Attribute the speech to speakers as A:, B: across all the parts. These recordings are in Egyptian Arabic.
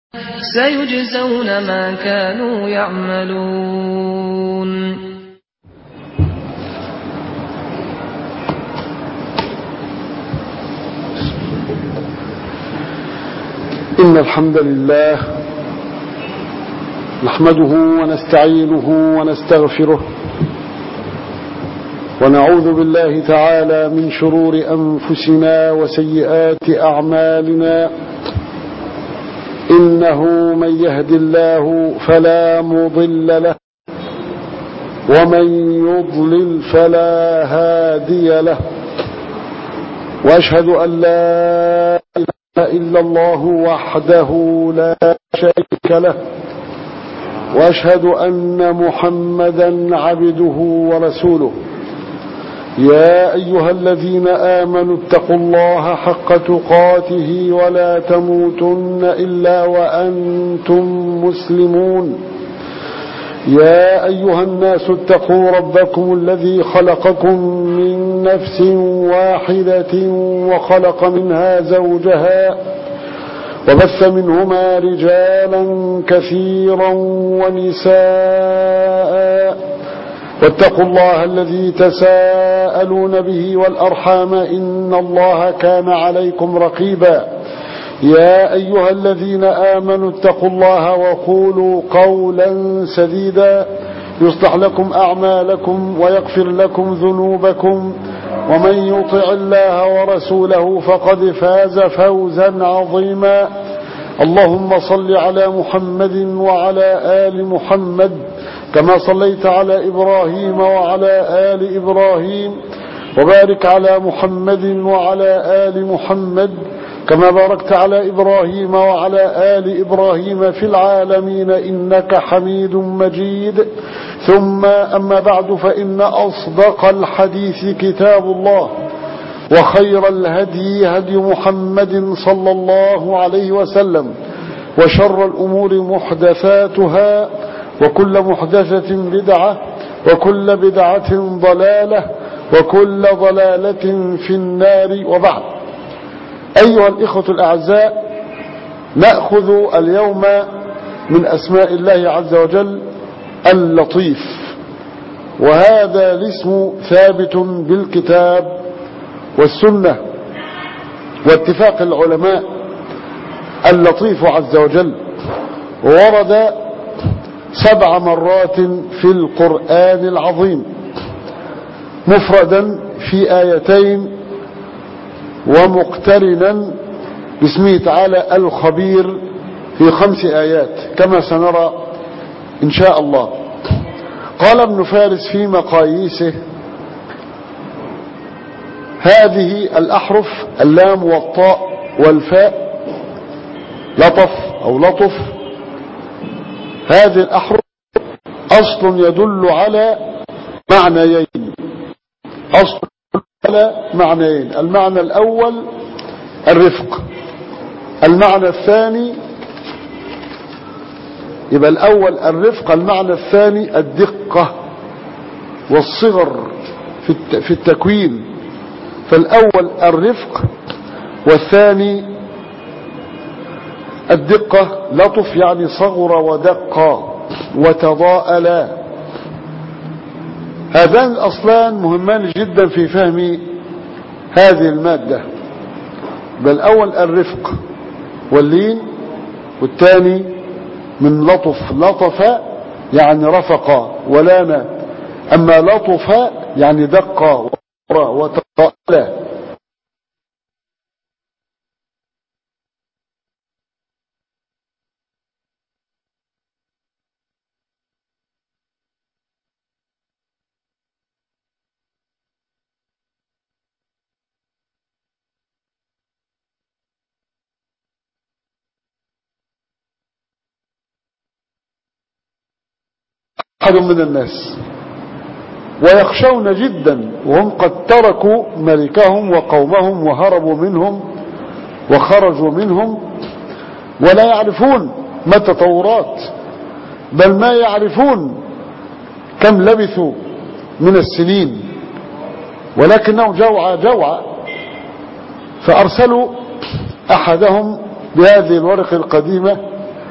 A: سيجزون ما كانوا يعملون
B: إن الحمد لله نحمده ونستعينه ونستغفره ونعوذ بالله تعالى من شرور أنفسنا وسيئات أعمالنا إنه من يهد الله فلا مضل له ومن يضلل فلا هادي له وأشهد أن لا إله إلا الله وحده لا شريك له وأشهد أن محمدا عبده ورسوله يا أيها الذين آمنوا اتقوا الله حق تقاته ولا تموتن إلا وأنتم مسلمون يا أيها الناس اتقوا ربكم الذي خلقكم من نفس واحدة وخلق منها زوجها وبث منهما رجالا كثيرا ونساء واتقوا الله الذي تساءلون به والأرحام إن الله كان عليكم رقيبا يا أيها الذين آمنوا اتقوا الله وقولوا قولا سديدا يصلح لكم أعمالكم ويغفر لكم ذنوبكم ومن يطع الله ورسوله فقد فاز فوزا عظيما اللهم صل على محمد وعلى آل محمد كما صليت على إبراهيم وعلى آل إبراهيم وبارك على محمد وعلى آل محمد كما باركت على إبراهيم وعلى آل إبراهيم في العالمين إنك حميد مجيد ثم أما بعد فإن أصدق الحديث كتاب الله وخير الهدي هدي محمد صلى الله عليه وسلم وشر الأمور محدثاتها وكل محدثة بدعة وكل بدعة ضلالة وكل ضلالة في النار وبعد أيها الإخوة الأعزاء نأخذ اليوم من أسماء الله عز وجل اللطيف وهذا الاسم ثابت بالكتاب والسنة واتفاق العلماء اللطيف عز وجل ورد سبع مرات في القرآن العظيم مفردا في آيتين ومقترنا باسمه تعالى الخبير في خمس آيات كما سنرى إن شاء الله قال ابن فارس في مقاييسه هذه الأحرف اللام والطاء والفاء لطف أو لطف هذه الأحرف أصل يدل على معنيين أصل على معنيين المعنى الأول الرفق المعنى الثاني يبقى الأول الرفق المعنى الثاني الدقة والصغر في التكوين فالأول الرفق والثاني الدقة لطف يعني صغر ودق وتضاءلا هذان الأصلان مهمان جدا في فهم هذه المادة بل أول الرفق واللين والثاني من لطف لطف يعني رفق ولان أما لطف يعني دق وتضاءلا أحد من الناس ويخشون جدا وهم قد تركوا ملكهم وقومهم وهربوا منهم وخرجوا منهم ولا يعرفون ما التطورات بل ما يعرفون كم لبثوا من السنين ولكنهم جوعى جوعى فأرسلوا أحدهم بهذه الورقة القديمة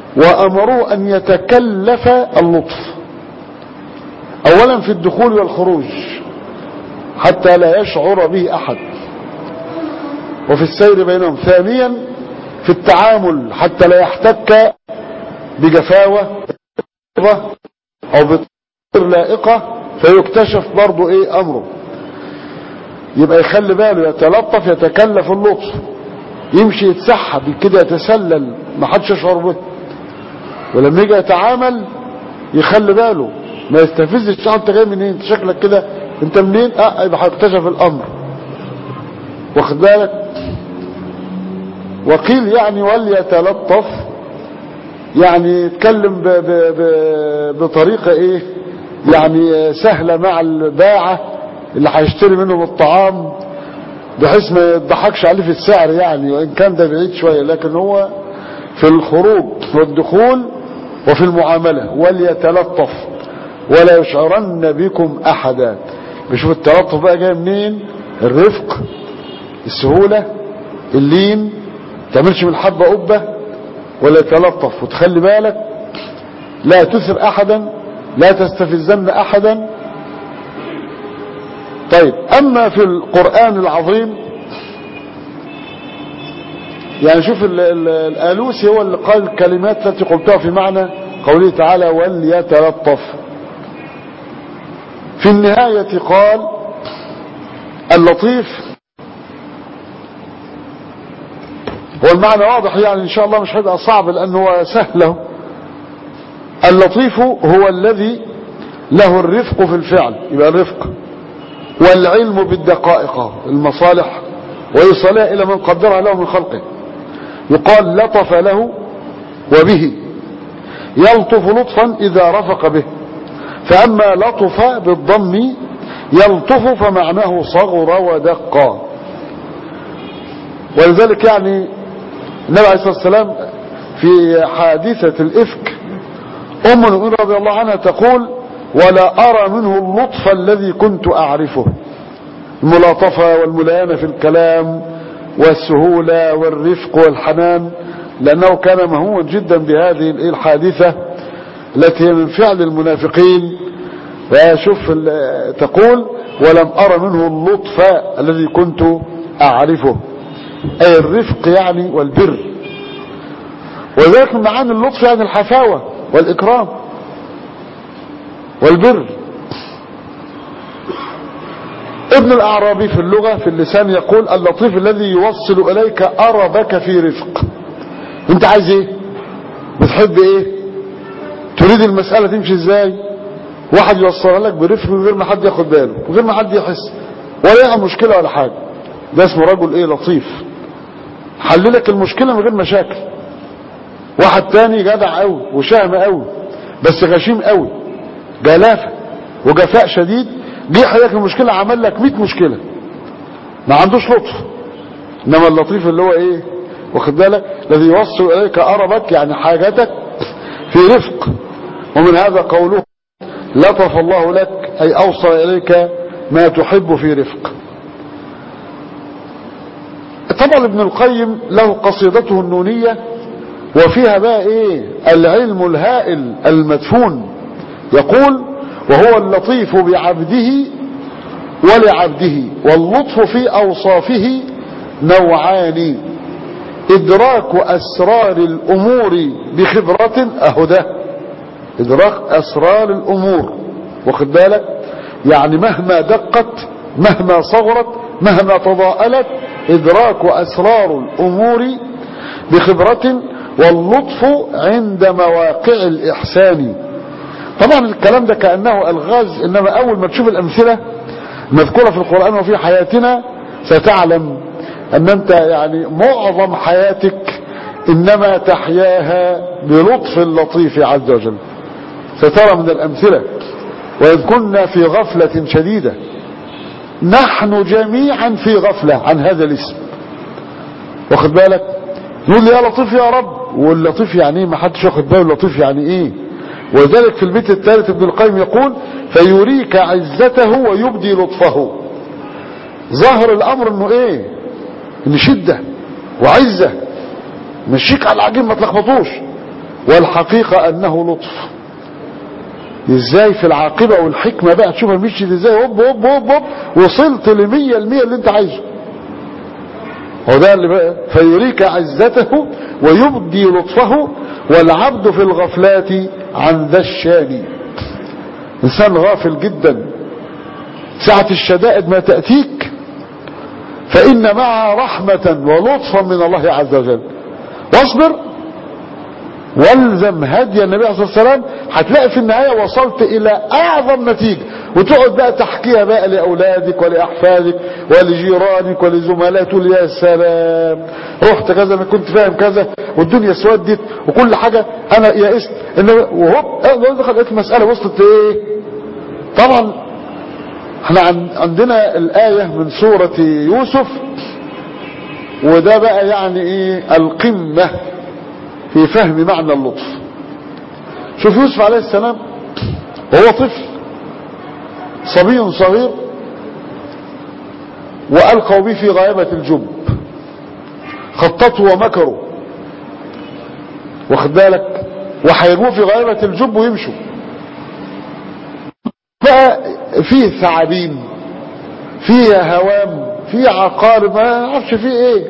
B: وأمروه أن يتكلف اللطف أولا في الدخول والخروج حتى لا يشعر به أحد وفي السير بينهم ثانيا في التعامل حتى لا يحتك بجفاوة أو بطير لائقة فيكتشف برضو إيه أمره يبقى يخلي باله يتلطف يتكلف اللطف يمشي يتسحب كده يتسلل ما حدش يشعر به ولما يجي يتعامل يخلي باله ما يستفزش انت جاي منين انت شكلك كده انت منين اه يبقى هيكتشف الامر واخد بالك وقيل يعني وليتلطف يعني يتكلم ب ب ب بطريقة ايه يعني سهلة مع الباعة اللي هيشتري منهم الطعام بحيث ما يضحكش عليه في السعر يعني وان كان ده بعيد شوية لكن هو في الخروج والدخول وفي المعاملة وليتلطف ولا يشعرن بكم احدا بشوف التلطف بقى جاي منين الرفق السهولة اللين تعملش من حبة قبة ولا يتلطف وتخلي بالك لا تثر احدا لا تستفزن احدا طيب اما في القرآن العظيم يعني شوف ال ال الالوسي هو اللي قال الكلمات التي قلتها في معنى قوله تعالى وليتلطف في النهاية قال اللطيف هو المعنى واضح يعني ان شاء الله مش هيبقى صعب لانه هو سهل اللطيف هو الذي له الرفق في الفعل يبقى الرفق والعلم بالدقائق المصالح ويصلها الى من قدرها له من خلقه يقال لطف له وبه يلطف لطفا اذا رفق به فاما لطف بالضم يلطف فمعناه صغر ودق ولذلك يعني النبي عليه الصلاة والسلام في حادثة الإفك أم المؤمنين رضي الله عنها تقول ولا أرى منه اللطف الذي كنت أعرفه الملاطفة والملاينة في الكلام والسهولة والرفق والحنان لأنه كان مهوما جدا بهذه الحادثة التي هي من فعل المنافقين فشوف تقول ولم أرى منه اللطف الذي كنت أعرفه أي الرفق يعني والبر وذلك من معاني اللطف يعني الحفاوة والإكرام والبر ابن الأعرابي في اللغة في اللسان يقول اللطيف الذي يوصل إليك أربك في رفق انت عايز ايه بتحب ايه تريد المسألة تمشي ازاي واحد يوصلها لك برفق من غير ما حد ياخد باله من غير ما حد يحس ولا يعمل مشكلة ولا حاجة ده اسمه رجل ايه لطيف حللك المشكلة من غير مشاكل واحد تاني جدع قوي وشهم قوي بس غشيم قوي جلافة وجفاء شديد جه حللك المشكلة عمل لك 100 مشكلة ما عندوش لطف انما اللطيف اللي هو ايه واخد بالك الذي يوصل اليك اربك يعني حاجتك في رفق ومن هذا قوله لطف الله لك اي اوصل اليك ما تحب في رفق طبعا ابن القيم له قصيدته النونية وفيها بقى ايه العلم الهائل المدفون يقول وهو اللطيف بعبده ولعبده واللطف في اوصافه نوعان ادراك اسرار الامور بخبرة اهو ده ادراك اسرار الامور واخد بالك يعني مهما دقت مهما صغرت مهما تضاءلت ادراك اسرار الامور بخبرة واللطف عند مواقع الاحسان طبعا الكلام ده كأنه الغاز انما اول ما تشوف الامثلة مذكورة في القرآن وفي حياتنا ستعلم ان انت يعني معظم حياتك انما تحياها بلطف اللطيف عز وجل سترى من الامثلة وإذ كنا في غفلة شديدة نحن جميعا في غفلة عن هذا الاسم واخد بالك يقول لي يا لطيف يا رب واللطيف يعني ايه ما حدش واخد باله اللطيف يعني ايه ولذلك في البيت الثالث ابن القيم يقول فيريك عزته ويبدي لطفه ظاهر الامر انه ايه ان شدة وعزة مشيك على العجين ما تلخبطوش والحقيقة انه لطف ازاي في العاقبة والحكمة بقى تشوفها مشيت ازاي هوب هوب هوب هوب وصلت لمية المية اللي انت عايزه هو ده اللي بقى فيريك عزته ويبدي لطفه والعبد في الغفلات عن ذا الشان انسان غافل جدا ساعة الشدائد ما تأتيك فإن معها رحمة ولطفا من الله عز وجل واصبر والزم هدي النبي عليه الصلاة والسلام هتلاقي في النهاية وصلت إلى أعظم نتيجة وتقعد بقى تحكيها بقى لأولادك ولأحفادك ولجيرانك ولزملائك تقول يا سلام رحت كذا أنا كنت فاهم كذا والدنيا سودت وكل حاجة أنا يئست وهوب دخل المسألة وصلت إيه طبعا احنا عندنا الآية من سورة يوسف وده بقى يعني ايه القمة في فهم معنى اللطف شوف يوسف عليه السلام وهو طفل صبي صغير وألقوا به في غيابة الجب خططوا ومكروا واخد بالك وحيرموه في غيابة الجب ويمشوا بقى فيه ثعابين فيه هوام فيه عقارب ما اعرفش فيه ايه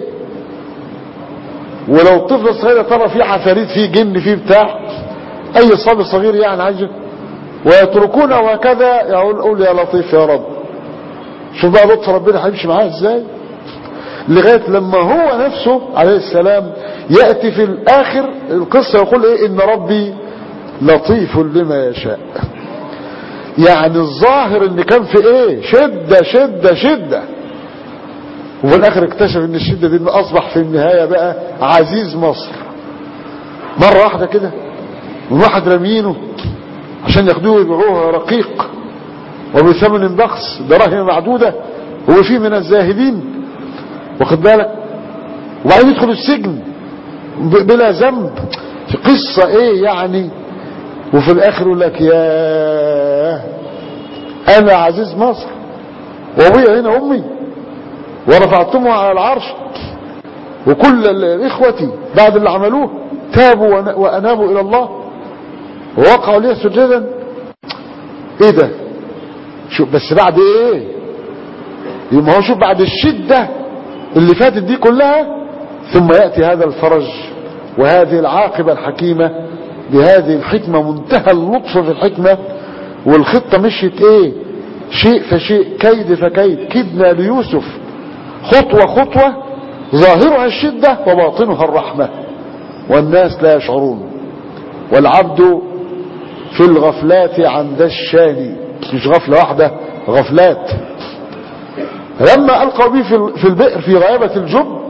B: ولو الطفل الصغير ترى فيه عفاريت فيه جن فيه بتاع اي صبي صغير يعني عايز ويتركونه وهكذا يقول قول يا لطيف يا رب شوف بقى لطف ربنا هيمشي معاه ازاي لغايه لما هو نفسه عليه السلام ياتي في الاخر القصه يقول ايه ان ربي لطيف لما يشاء يعني الظاهر ان كان في ايه شدة شدة شدة وفي الاخر اكتشف ان الشدة دي اصبح في النهاية بقى عزيز مصر مرة واحدة كده من واحد رمينه عشان ياخدوه ويبيعوه رقيق وبثمن بخس دراهم معدودة هو فيه من الزاهدين واخد بالك وبعدين يدخل السجن بلا ذنب في قصة ايه يعني وفي الاخر يقول لك يا انا عزيز مصر وابويا هنا امي ورفعتمها على العرش وكل اخوتي بعد اللي عملوه تابوا وانابوا الى الله ووقعوا لي سجدا ايه ده شو بس بعد ايه يبقى هو شوف بعد الشدة اللي فاتت دي كلها ثم يأتي هذا الفرج وهذه العاقبة الحكيمة بهذه الحكمة منتهى اللطف في الحكمة والخطة مشيت ايه شيء فشيء كيد فكيد كدنا ليوسف خطوة خطوة ظاهرها الشدة وباطنها الرحمة والناس لا يشعرون والعبد في الغفلات عن ذا الشاني مش غفلة واحدة غفلات لما ألقوا به في البئر في غيابة الجب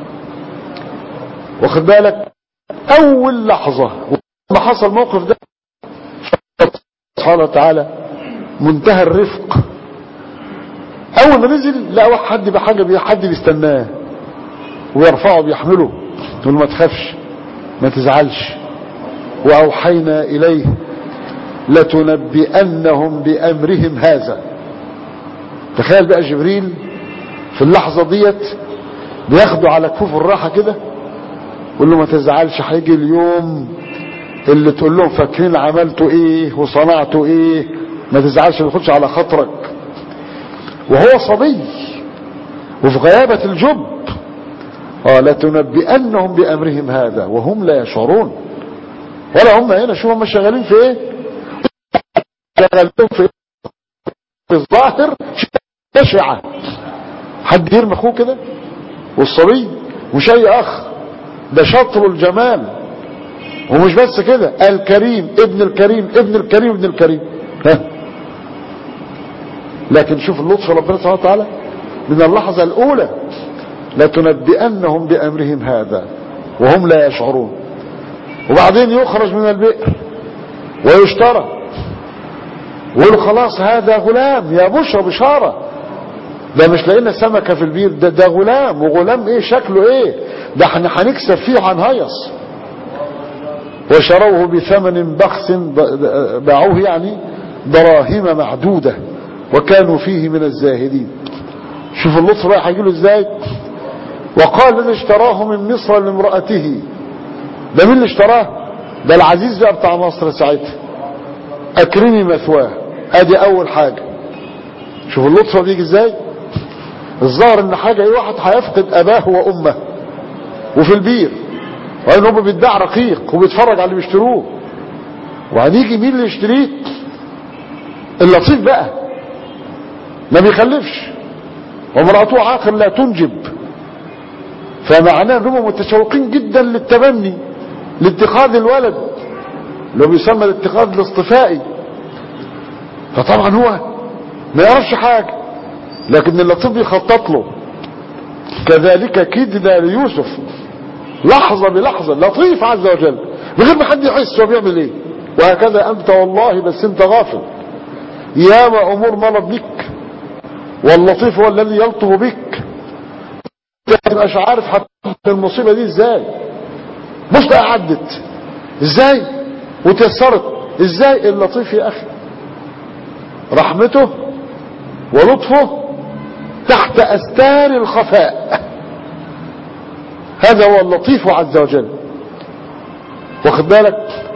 B: واخد بالك أول لحظة لما حصل الموقف ده سبحانه وتعالى منتهى الرفق اول ما نزل لقى واحد حد بحاجه حد بيستناه ويرفعه بيحمله يقول ما تخافش ما تزعلش واوحينا اليه لتنبئنهم بامرهم هذا تخيل بقى جبريل في اللحظه ديت بياخده على كفوف الراحه كده يقول له ما تزعلش هيجي اليوم اللي تقول لهم فاكرين عملتوا ايه وصنعتوا ايه ما تزعلش ما تاخدش على خاطرك وهو صبي وفي غيابة الجب قال تنبئنهم بأمرهم هذا وهم لا يشعرون ولا هم هنا شو هم شغالين في ايه شغالين في, في الظاهر شعة حد يرمي اخوه كده والصبي مش اي اخ ده شطر الجمال ومش بس كده الكريم ابن الكريم ابن الكريم ابن الكريم ها لكن شوف اللطف ربنا سبحانه وتعالى من اللحظة الأولى لتنبئنهم بأمرهم هذا وهم لا يشعرون وبعدين يخرج من البئر ويشترى ويقول خلاص هذا غلام يا بشرى بشارة ده مش لقينا سمكة في البير ده ده غلام وغلام ايه شكله ايه ده احنا هنكسب فيه وهنهيص وشروه بثمن بخس باعوه يعني دراهم معدودة وكانوا فيه من الزاهدين شوف اللطف بقى هيجيله ازاي وقال الذي اشتراه من مصر لامرأته ده مين اللي اشتراه ده العزيز بقى بتاع مصر ساعتها اكرمي مثواه ادي اول حاجة شوف اللطفة بيجي ازاي الظاهر ان حاجة ايه واحد هيفقد اباه وامه وفي البير وان هو بيدعي رقيق وبيتفرج على اللي بيشتروه وهنيجي مين اللي يشتريه اللطيف بقى ما بيخلفش ومرأته عاقل لا تنجب فمعناه انهم متشوقين جدا للتبني لاتخاذ الولد اللي هو بيسمى الاتخاذ الاصطفائي فطبعا هو ما يعرفش حاجة لكن اللطيف بيخطط له كذلك كدنا ليوسف لحظة بلحظة لطيف عز وجل من غير ما حد يحس هو بيعمل ايه وهكذا انت والله بس انت غافل ياما امور مرض بك واللطيف هو الذي يلطف بك مش عارف حتى المصيبة دي ازاي مش عدت ازاي وتيسرت ازاي اللطيف يا اخي رحمته ولطفه تحت استار الخفاء هذا هو اللطيف عز وجل واخد بالك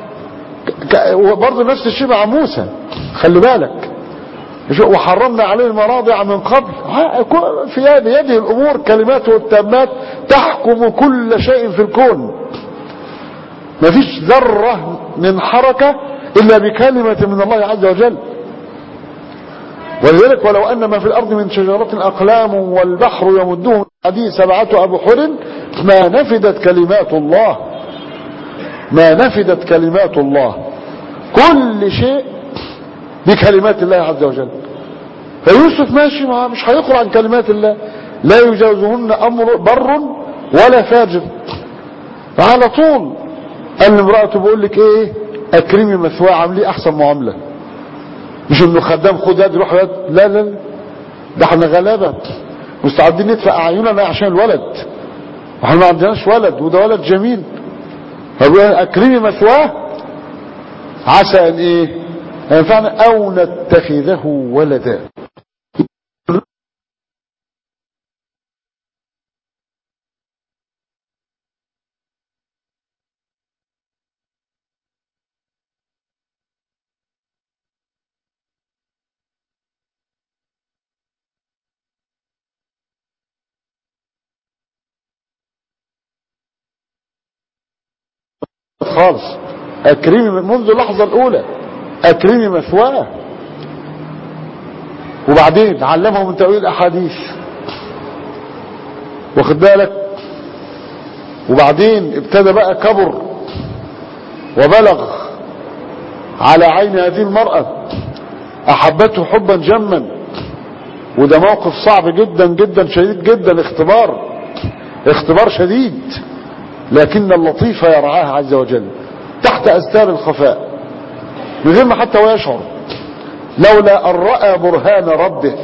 B: برضه نفس الشيء مع موسى خلي بالك وحرمنا عليه المراضع من قبل في بيده الامور كلماته التامات تحكم كل شيء في الكون ما فيش ذرة من حركة الا بكلمة من الله عز وجل ولذلك ولو ان ما في الارض من شجرة اقلام والبحر يمده حديث سبعة ابحر ما نفدت كلمات الله ما نفدت كلمات الله كل شيء بكلمات الله عز وجل فيوسف ماشي معاه مش هيقرأ عن كلمات الله لا يجاوزهن امر بر ولا فاجر فعلى طول قال لامرأته بقول لك ايه اكرمي مثواه عامليه احسن معامله مش انه خدام خد يد روح يد لا لا لا ده احنا غلابه مستعدين ندفع اعيننا عشان الولد واحنا ما عندناش ولد وده ولد جميل فبقول اكرمي مثواه عسى ان ايه ينفعنا او نتخذه ولدا خالص اكرمي منذ اللحظة الاولى اكرمي مثواه وبعدين علمه من تأويل الاحاديث واخد بالك وبعدين ابتدى بقى كبر وبلغ على عين هذه المرأة احبته حبا جما وده موقف صعب جدا جدا شديد جدا اختبار اختبار شديد لكن اللطيف يرعاه عز وجل تحت أستار الخفاء من غير ما حتى هو يشعر لولا أن رأى برهان ربه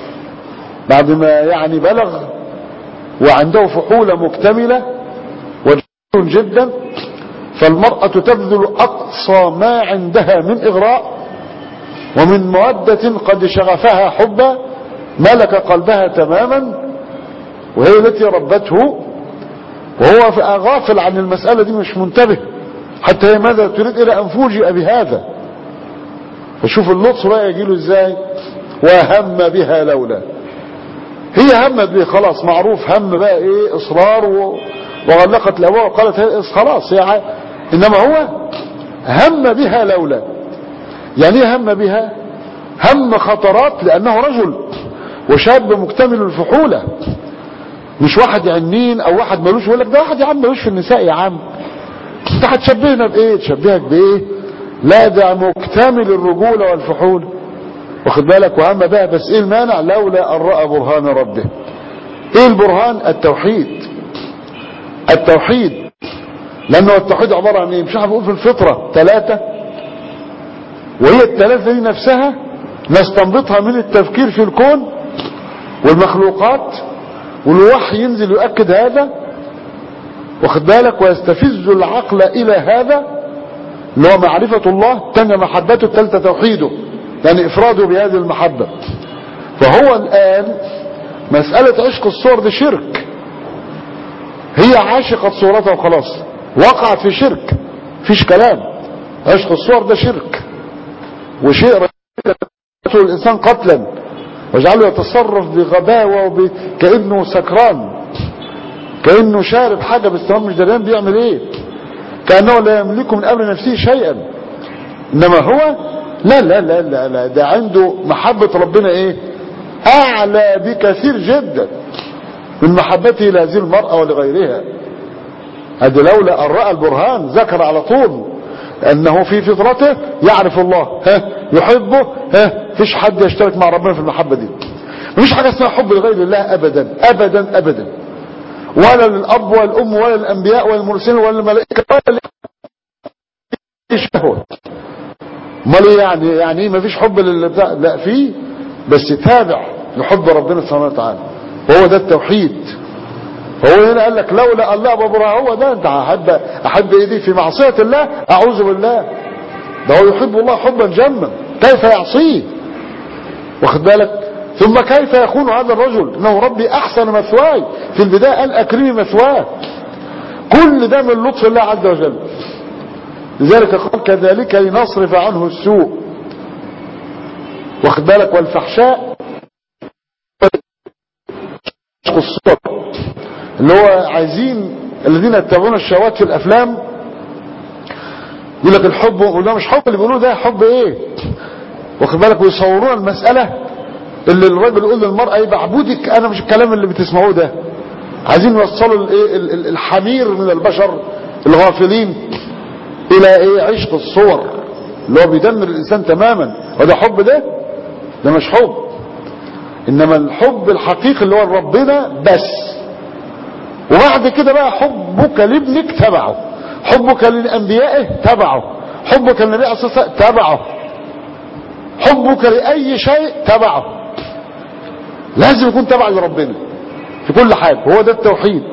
B: بعد ما يعني بلغ وعنده فحولة مكتملة وجميل جدا فالمرأة تبذل أقصى ما عندها من إغراء ومن مودة قد شغفها حبا ملك قلبها تماما وهي التي ربته وهو غافل عن المسألة دي مش منتبه حتى هي ماذا تريد إلى أن فوجئ بهذا فشوف اللطف بقى يجيله ازاي وهم بها لولا هي همت به خلاص معروف هم بقى ايه اصرار و... وغلقت الابواب وقالت خلاص هي ع... انما هو هم بها لولا يعني ايه هم بها هم خطرات لانه رجل وشاب مكتمل الفحوله مش واحد عنين او واحد ملوش يقول لك ده واحد يا عم ملوش في النساء يا عم انت هتشبهنا بايه تشبهك بايه لا ده مكتمل الرجوله والفحول واخد بالك وهم بها بس ايه المانع لولا ان راى برهان ربه ايه البرهان التوحيد التوحيد لانه التوحيد عباره عن ايه مش احنا بنقول في الفطره ثلاثه وهي الثلاثه دي نفسها نستنبطها من التفكير في الكون والمخلوقات والوحي ينزل يؤكد هذا واخد بالك ويستفز العقل الى هذا اللي هو معرفة الله تانية محبته الثالثة توحيده يعني افراده بهذه المحبة فهو الان مسألة عشق الصور دي شرك هي عاشقت صورتها وخلاص وقعت في شرك فيش كلام عشق الصور ده شرك وشيء يقتل الإنسان قتلا واجعله يتصرف بغباوة وب... كأنه سكران كأنه شارب حاجة بس هو مش دريان بيعمل ايه كأنه لا يملك من أمر نفسه شيئا إنما هو لا لا لا لا, لا ده عنده محبة ربنا ايه أعلى بكثير جدا من محبته لهذه المرأة ولغيرها هذا لولا أن رأى البرهان ذكر على طول أنه في فطرته يعرف الله ها يحبه ها فيش حد يشترك مع ربنا في المحبة دي مفيش حاجة اسمها حب لغير الله أبدا أبدا أبدا ولا للأب ولا الأم ولا الأنبياء ولا المرسلين ولا الملائكة ولا شهوة امال ايه يعني يعني ايه مفيش حب للبتاع لا فيه بس تابع لحب ربنا سبحانه وتعالى وهو ده التوحيد هو هنا قال لك لولا الله ببرا هو ده انت احب احب ايدي في معصيه الله اعوذ بالله ده هو يحب الله حبا جما كيف يعصيه واخد بالك ثم كيف يكون هذا الرجل انه ربي احسن مثواي في البدايه قال اكرمي مثواه كل ده من لطف الله عز وجل لذلك قال كذلك لنصرف عنه السوء واخد بالك والفحشاء الصور اللي هو عايزين الذين يتبعون الشهوات في الافلام يقول لك الحب وده مش حب اللي بيقولوه ده حب ايه واخد بالك ويصورون المسألة اللي الراجل يقول للمرأة ايه بعبودك انا مش الكلام اللي بتسمعوه ده عايزين يوصلوا الايه الحمير من البشر الغافلين الى ايه عشق الصور اللي هو بيدمر الانسان تماما وده حب ده ده مش حب انما الحب الحقيقي اللي هو ربنا بس وبعد كده بقى حبك لابنك تبعه حبك لانبيائه تبعه حبك للنبي عليه الصلاه والسلام تبعه حبك لاي شيء تبعه لازم يكون تبع لربنا في كل حاجه هو ده التوحيد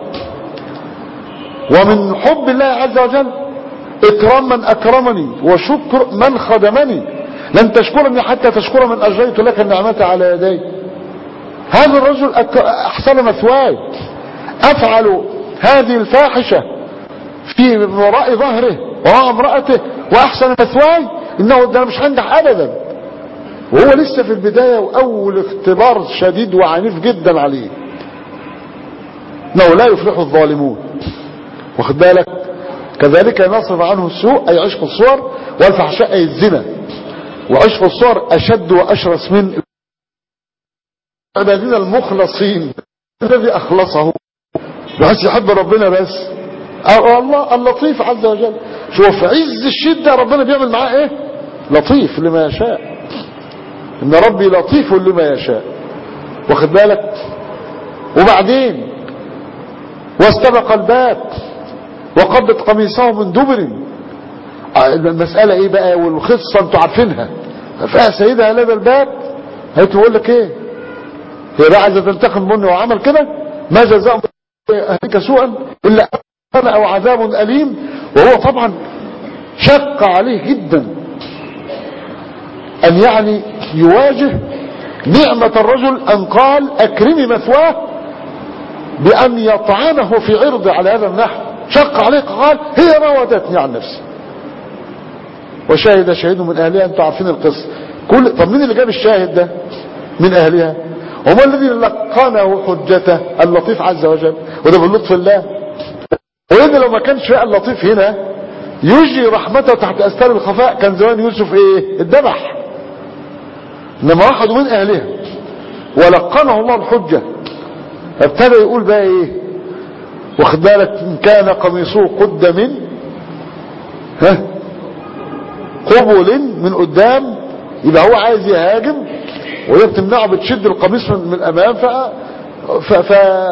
B: ومن حب الله عز وجل اكرام من اكرمني وشكر من خدمني لن تشكرني حتى تشكر من اجريت لك النعمه على يدي هذا الرجل احسن مثواي افعل هذه الفاحشة في وراء ظهره وراء امرأته واحسن مثواي انه ده مش هنجح ابدا وهو لسه في البداية واول اختبار شديد وعنيف جدا عليه انه لا يفلح الظالمون واخد بالك كذلك نصرف عنه السوء اي عشق الصور والفحشاء اي الزنا وعشق الصور اشد واشرس من عبادنا المخلصين الذي اخلصه بحيث يحب ربنا بس أو الله اللطيف عز وجل شوف في عز الشدة ربنا بيعمل معاه ايه لطيف لما يشاء ان ربي لطيف لما يشاء واخد بالك وبعدين واستبق الباب وقبض قميصه من دبر المسألة ايه بقى والخصة انتوا عارفينها فيها سيدها لدى الباب هيتقول لك ايه هي بقى عايزه تنتقم مني وعمل كده ما جزاء اهلك سوءا الا انا او عذاب اليم وهو طبعا شق عليه جدا ان يعني يواجه نعمة الرجل ان قال اكرمي مثواه بان يطعنه في عرضه على هذا النحو شق عليه قال هي راودتني عن نفسي وشاهد شهيد من اهلها انتوا عارفين القصة كل طب مين اللي جاب الشاهد ده من اهلها وما الذي لقنه حجته اللطيف عز وجل وده باللطف الله وإذا لو ما كانش بقى اللطيف هنا يجري رحمته تحت أستار الخفاء كان زمان يوسف ايه الذبح انما واحد من اهلها ولقنه الله الحجة ابتدى يقول بقى ايه واخد بالك ان كان قميصه قد من ها قبل من قدام يبقى هو عايز يهاجم وهي بتمنعه بتشد القميص من, من الامام ف ف ف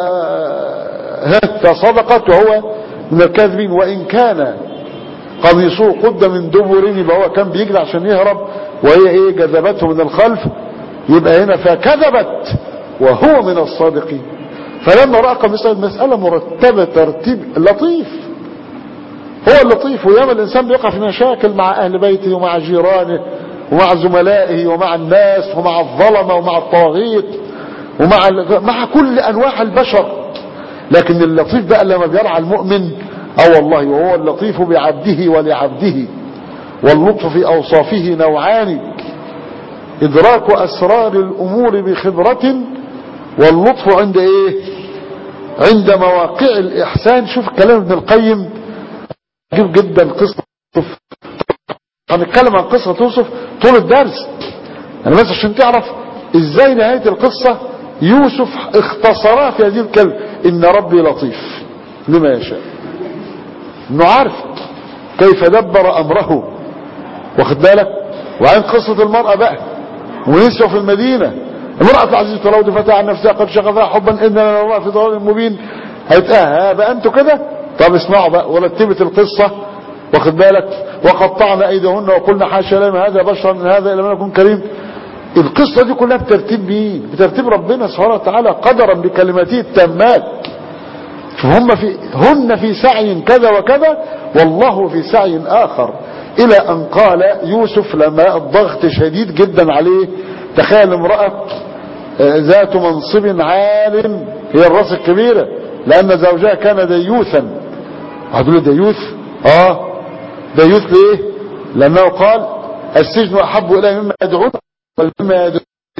B: فصدقت وهو من الكاذبين وان كان قميصه قد من دبر يبقى هو كان بيجري عشان يهرب وهي ايه جذبته من الخلف يبقى هنا فكذبت وهو من الصادقين فلما راى قميصه المساله مرتبه ترتيب لطيف هو اللطيف وياما الانسان بيقع في مشاكل مع اهل بيته ومع جيرانه ومع زملائه ومع الناس ومع الظلمه ومع الطواغيت ومع مع كل انواع البشر لكن اللطيف بقى لما بيرعى المؤمن اه والله وهو اللطيف بعبده ولعبده واللطف في اوصافه نوعان ادراك اسرار الامور بخبرة واللطف عند ايه عند مواقع الاحسان شوف كلام ابن القيم عجيب جدا قصة يوسف هنتكلم عن قصة يوسف طول الدرس انا بس عشان تعرف ازاي نهاية القصة يوسف اختصرها في هذه الكلمة ان ربي لطيف لما يشاء انه عارف كيف دبر امره واخد بالك وعين قصة المرأة بقى ونسوا في المدينة امرأة العزيز تراود فتاة عن نفسها قد شغفها حبا إننا نراها في ضلال مبين هيتقاها بقى انتوا كده طب اسمعوا بقى ورتبت القصة واخد بالك وقطعنا ايديهن وقلنا حاشا لنا هذا بشرا من هذا الى من يكون كريم القصة دي كلها بترتيب مين بترتيب ربنا سبحانه وتعالى قدرا بكلماته التامات فهم في هن في سعي كذا وكذا والله في سعي آخر إلى أن قال يوسف لما الضغط شديد جدا عليه تخيل امرأة ذات منصب عال هي الراس الكبيرة لأن زوجها كان ديوثا هتقول ديوث اه ديوث ليه لأنه قال السجن أحب إليه مما يدعون مما يدعون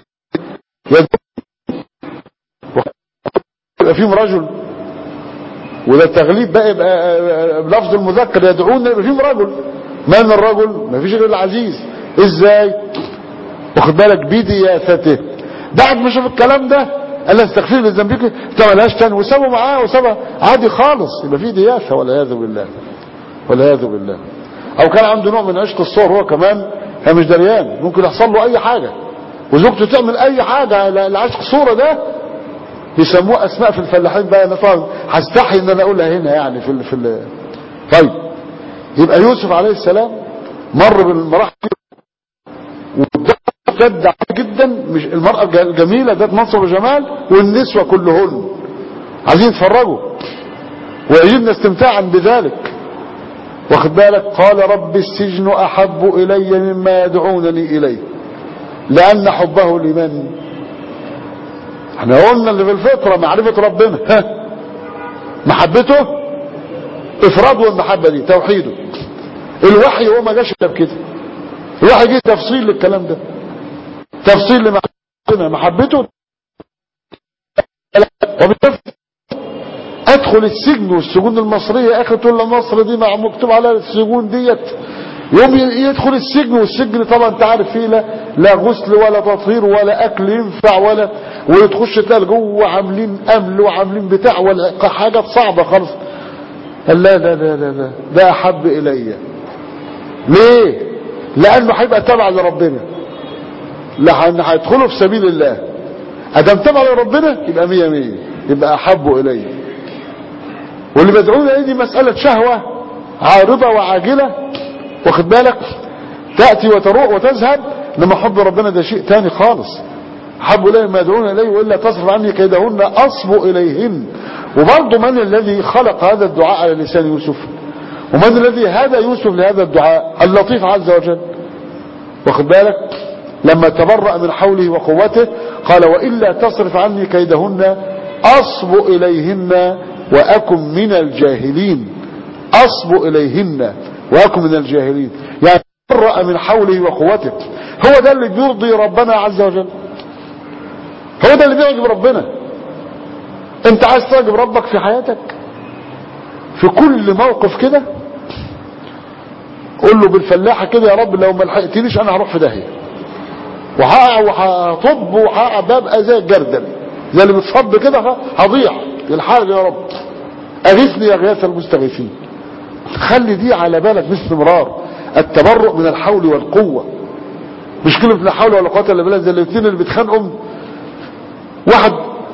B: يبقى فيهم رجل وده التغليب بقى يبقى بلفظ المذكر يدعون يبقى فيهم رجل من الرجل ما فيش غير العزيز ازاي واخد بالك بدياثته بعد ما شاف الكلام ده قال استغفر لي ذنبك انت مالهاش تاني وسابه معاه وسابه عادي خالص يبقى في دياثه والعياذ بالله والعياذ بالله او كان عنده نوع من عشق الصور هو كمان هي مش دريان ممكن يحصل له اي حاجه وزوجته تعمل اي حاجه لعشق الصوره ده يسموه اسماء في الفلاحين بقى انا طبعا هستحي ان انا اقولها هنا يعني في ال في ال طيب يبقى يوسف عليه السلام مر بالمراحل وجد جدا مش المرأة الجميلة ذات منصب وجمال والنسوة كلهن عايزين يتفرجوا ويجدنا استمتاعا بذلك واخد بالك قال رب السجن احب الي مما يدعونني اليه لان حبه لمن احنا قلنا اللي في الفطرة معرفة ربنا ها محبته افراد والمحبة دي توحيده الوحي هو ما جاش الا بكده الوحي جه تفصيل للكلام ده تفصيل لمحبتنا محبته ادخل السجن والسجون المصرية يا اخي تقول مصر دي مع مكتوب على السجون ديت يوم يدخل السجن والسجن طبعا انت عارف فيه لا, لا غسل ولا تطهير ولا اكل ينفع ولا وتخش تلاقي جوه عاملين امل وعاملين بتاع ولا حاجات صعبه خالص قال لا لا لا لا لا ده احب الي ليه لانه هيبقى تبع لربنا لان هيدخلوا في سبيل الله ادم تبع لربنا يبقى مية مية يبقى احب الي واللي بيدعونا ايه دي مساله شهوه عارضه وعاجله واخد بالك تأتي وتروح وتذهب لما حب ربنا ده شيء تاني خالص حب إليه ما يدعون إليه وإلا تصرف عني كيدهن أصب إليهن وبرضه من الذي خلق هذا الدعاء على لسان يوسف ومن الذي هدى يوسف لهذا الدعاء اللطيف عز وجل واخد بالك لما تبرأ من حوله وقوته قال وإلا تصرف عني كيدهن أصب إليهن وأكن من الجاهلين أصب إليهن وأكن من الجاهلين يعني تبرأ من حوله وقوته هو ده اللي بيرضي ربنا عز وجل هو ده اللي بيعجب ربنا انت عايز تعجب ربك في حياتك في كل موقف كده قول له بالفلاحة كده يا رب لو ما لحقتنيش انا هروح في داهية وهقع وهطب وهبقى زي الجردل زي اللي بتصب كده هضيع الحاجة يا رب اغيثني يا غياث المستغيثين خلي دي على بالك باستمرار التبرؤ من الحول والقوة مش كلمة لا حول ولا قوة الا بالله زي الاثنين اللي بيتخانقوا واحد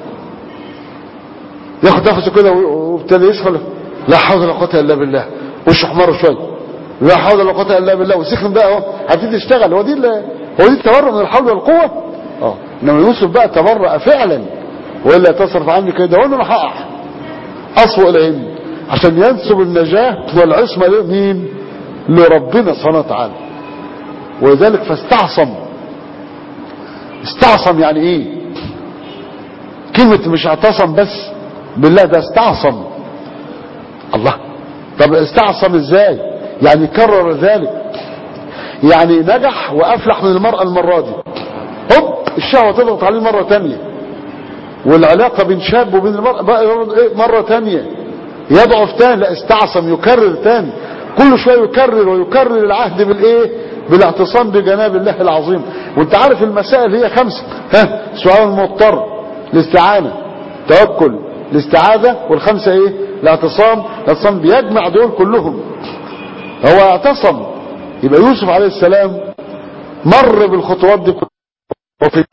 B: ياخد نفسه كده وابتدى يسخن لا حول ولا قوة الا بالله وشه احمر شويه لا حول ولا قوة الا بالله وسخن بقى اهو هبتدي يشتغل هو دي هو دي التبرؤ من الحول والقوة اه انما يوسف بقى تبرأ فعلا والا تصرف عني كده وانا ما هقع اصفو اليهم عشان ينسب النجاة والعصمة لمين لربنا سبحانه وتعالى ولذلك فاستعصم استعصم يعني ايه كلمة مش اعتصم بس بالله ده استعصم الله طب استعصم ازاي يعني كرر ذلك يعني نجح وافلح من المرأة المرة دي هوب الشهوة تضغط عليه مرة تانية والعلاقة بين شاب وبين المرأة بقى إيه مرة تانية يضعف تاني لا استعصم يكرر تاني كل شوية يكرر ويكرر العهد بالايه بالاعتصام بجناب الله العظيم وانت عارف المسائل هي خمسة ها سؤال المضطر الاستعانة توكل الاستعاذة والخمسة ايه الاعتصام الاعتصام بيجمع دول كلهم هو اعتصم يبقى يوسف عليه السلام مر بالخطوات دي كلها وفي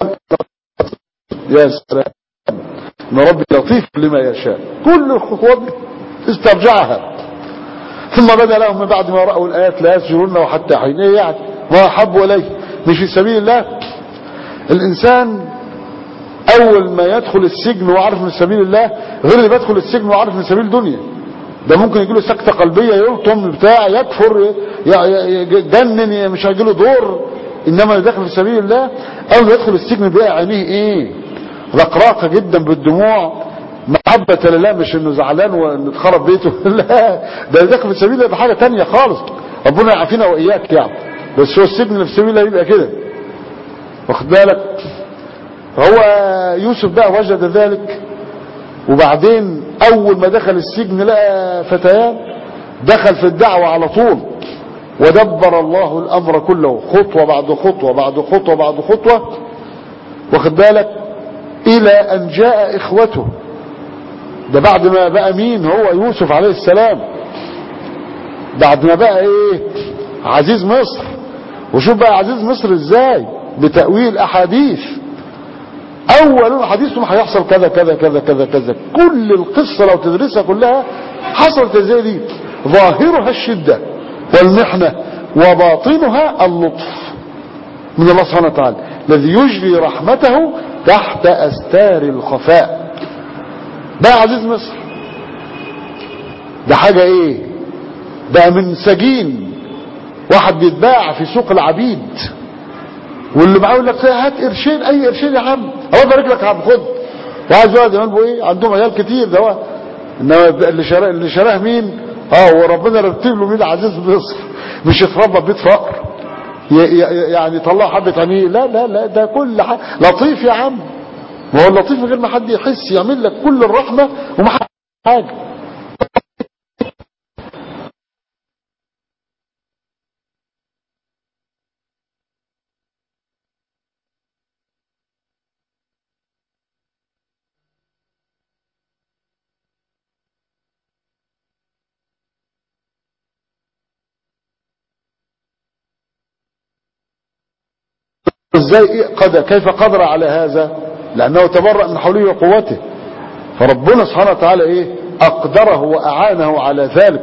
B: يا سلام ان ربي لطيف لما يشاء كل الخطوات دي استرجعها ثم بدا لهم من بعد ما راوا الايات لا يسجرون حتى حين ايه يعني ما احبوا اليه مش في سبيل الله الانسان اول ما يدخل السجن وعارف من سبيل الله غير اللي بيدخل السجن وعارف من سبيل الدنيا ده ممكن يجيله سكتة قلبية يلطم بتاع يكفر يجنن مش هيجيله دور انما اللي داخل في سبيل الله اول ما يدخل السجن بيلاقي عينيه ايه رقراقة جدا بالدموع محبة لله مش انه زعلان وانه اتخرب بيته لا ده اللي داخل في سبيل الله ده حاجة تانية خالص ربنا يعافينا واياك يعني بس هو السجن اللي في سبيل الله يبقى كده واخد بالك هو يوسف بقى وجد ذلك وبعدين اول ما دخل السجن لقى فتيان دخل في الدعوة على طول ودبر الله الامر كله خطوة بعد خطوة بعد خطوة بعد خطوة واخد بالك الى ان جاء اخوته ده بعد ما بقى مين هو يوسف عليه السلام بعد ما بقى ايه عزيز مصر وشوف بقى عزيز مصر ازاي بتأويل احاديث اول حديثهم هيحصل كذا كذا كذا كذا كذا كل القصة لو تدرسها كلها حصلت ازاي دي ظاهرها الشدة والمحنة وباطنها اللطف من الله سبحانه وتعالى الذي يجري رحمته تحت استار الخفاء بقى عزيز مصر ده حاجة ايه بقى من سجين واحد بيتباع في سوق العبيد واللي معاه يقول لك هات قرشين اي قرشين يا عم هو بارك لك يا عم خد وعايز واحد يعمل ايه عندهم عيال كتير ده هو انما اللي شراه اللي شراه مين اه وربنا رتب له مين عزيز مصر مش يتربى بيت فقر يعني طلعوا حبه عميه لا لا لا ده كل حاجه لطيف يا عم ما هو اللطيف من غير ما حد يحس يعمل لك كل الرحمه وما حاجه ازاي قد كيف قدر على هذا لانه تبرأ من حوله وقوته فربنا سبحانه وتعالى ايه اقدره واعانه على ذلك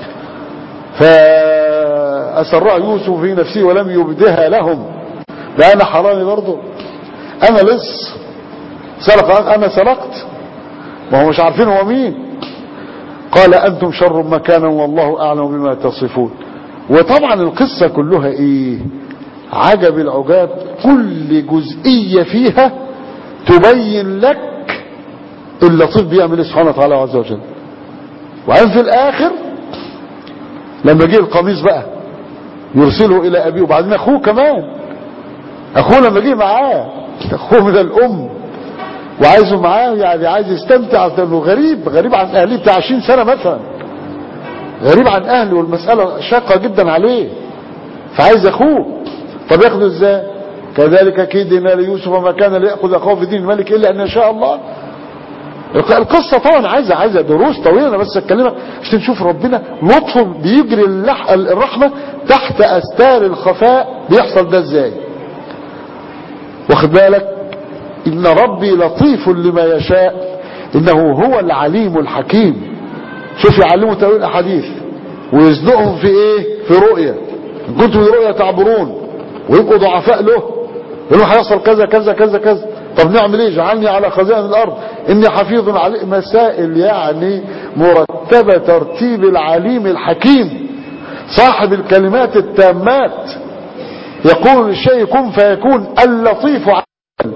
B: فاسرها يوسف في نفسه ولم يبدها لهم ده انا حرامي برضه انا لص سرق انا سرقت ما هو مش عارفين هو مين قال انتم شر مكانا والله اعلم بما تصفون وطبعا القصة كلها ايه عجب العجاب كل جزئية فيها تبين لك اللطيف بيعمل سبحانه وتعالى عز وجل وعن في الاخر لما جه القميص بقى يرسله الى ابيه وبعدين اخوه كمان اخوه لما جه معاه اخوه من الام وعايزه معاه يعني عايز يستمتع لانه غريب غريب عن اهليه بتاع 20 سنه مثلا غريب عن اهله والمساله شاقه جدا عليه فعايز اخوه طب ياخده ازاي كذلك كيدنا ليوسف ما كان ليأخذ أخوه في دين الملك إلا أن يشاء الله القصة طبعا عايزة عايزة دروس طويلة أنا بس أتكلمك عشان نشوف ربنا لطفه بيجري اللح الرحمة تحت أستار الخفاء بيحصل ده ازاي واخد بالك إن ربي لطيف لما يشاء إنه هو العليم الحكيم شوف يعلمه تأويل الأحاديث ويزنقهم في إيه في رؤية إن كنتم في رؤية تعبرون ويبقوا ضعفاء له يقول له هيحصل كذا كذا كذا كذا طب نعمل ايه جعلني على خزائن الارض اني حفيظ عليه مسائل يعني مرتبة ترتيب العليم الحكيم صاحب الكلمات التامات يقول الشيء كن فيكون اللطيف عال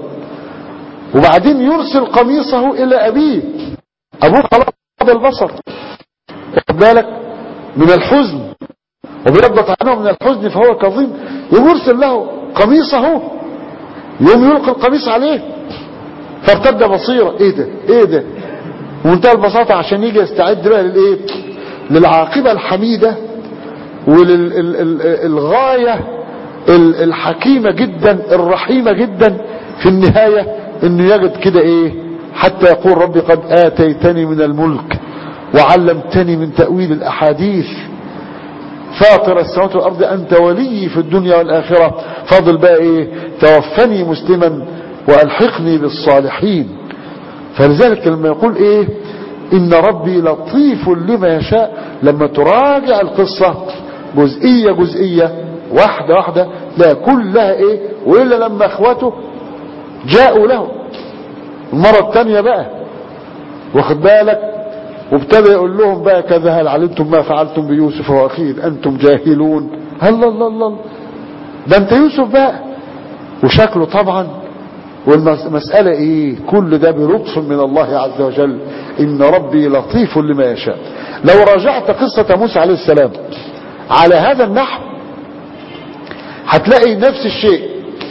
B: وبعدين يرسل قميصه الى ابيه ابوه خلاص البصر واخد بالك من الحزن وبيضغط عنه من الحزن فهو كظيم يقوم يرسل له قميصه يوم يلقي القميص عليه فارتد بصيرة ايه ده ايه ده ومنتهى البساطة عشان يجي يستعد بقى للايه للعاقبة الحميدة وللغاية الحكيمة جدا الرحيمة جدا في النهاية انه يجد كده ايه حتى يقول ربي قد اتيتني من الملك وعلمتني من تأويل الاحاديث فاطر السماوات والارض انت ولي في الدنيا والاخرة فاضل بقى ايه توفني مسلما والحقني بالصالحين فلذلك لما يقول ايه ان ربي لطيف لما يشاء لما تراجع القصة جزئية جزئية واحدة واحدة لا كلها ايه وإلا لما اخواته جاءوا له المرة الثانية بقى واخد بالك وابتدى يقول لهم بقى كذا هل علمتم ما فعلتم بيوسف واخيه انتم جاهلون الله الله الله ده انت يوسف بقى وشكله طبعا والمسألة ايه كل ده بلطف من الله عز وجل ان ربي لطيف لما يشاء لو راجعت قصة موسى عليه السلام على هذا النحو هتلاقي نفس الشيء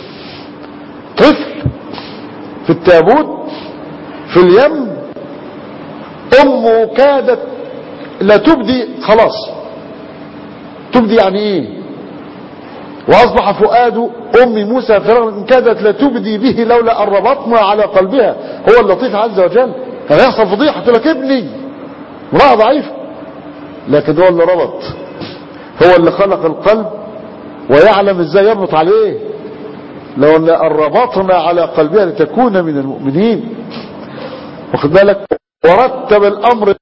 B: طفل في التابوت في اليم امه كادت لا تبدي خلاص تبدي يعني ايه واصبح فؤاد ام موسى فرغم ان كادت لا تبدي به لولا ان ربطنا على قلبها هو اللطيف عز وجل كان يحصل فضيحه لك ابني امراه ضعيفه لكن هو اللي ربط هو اللي خلق القلب ويعلم ازاي يربط عليه لو ان ربطنا على قلبها لتكون من المؤمنين واخد بالك ورتب الامر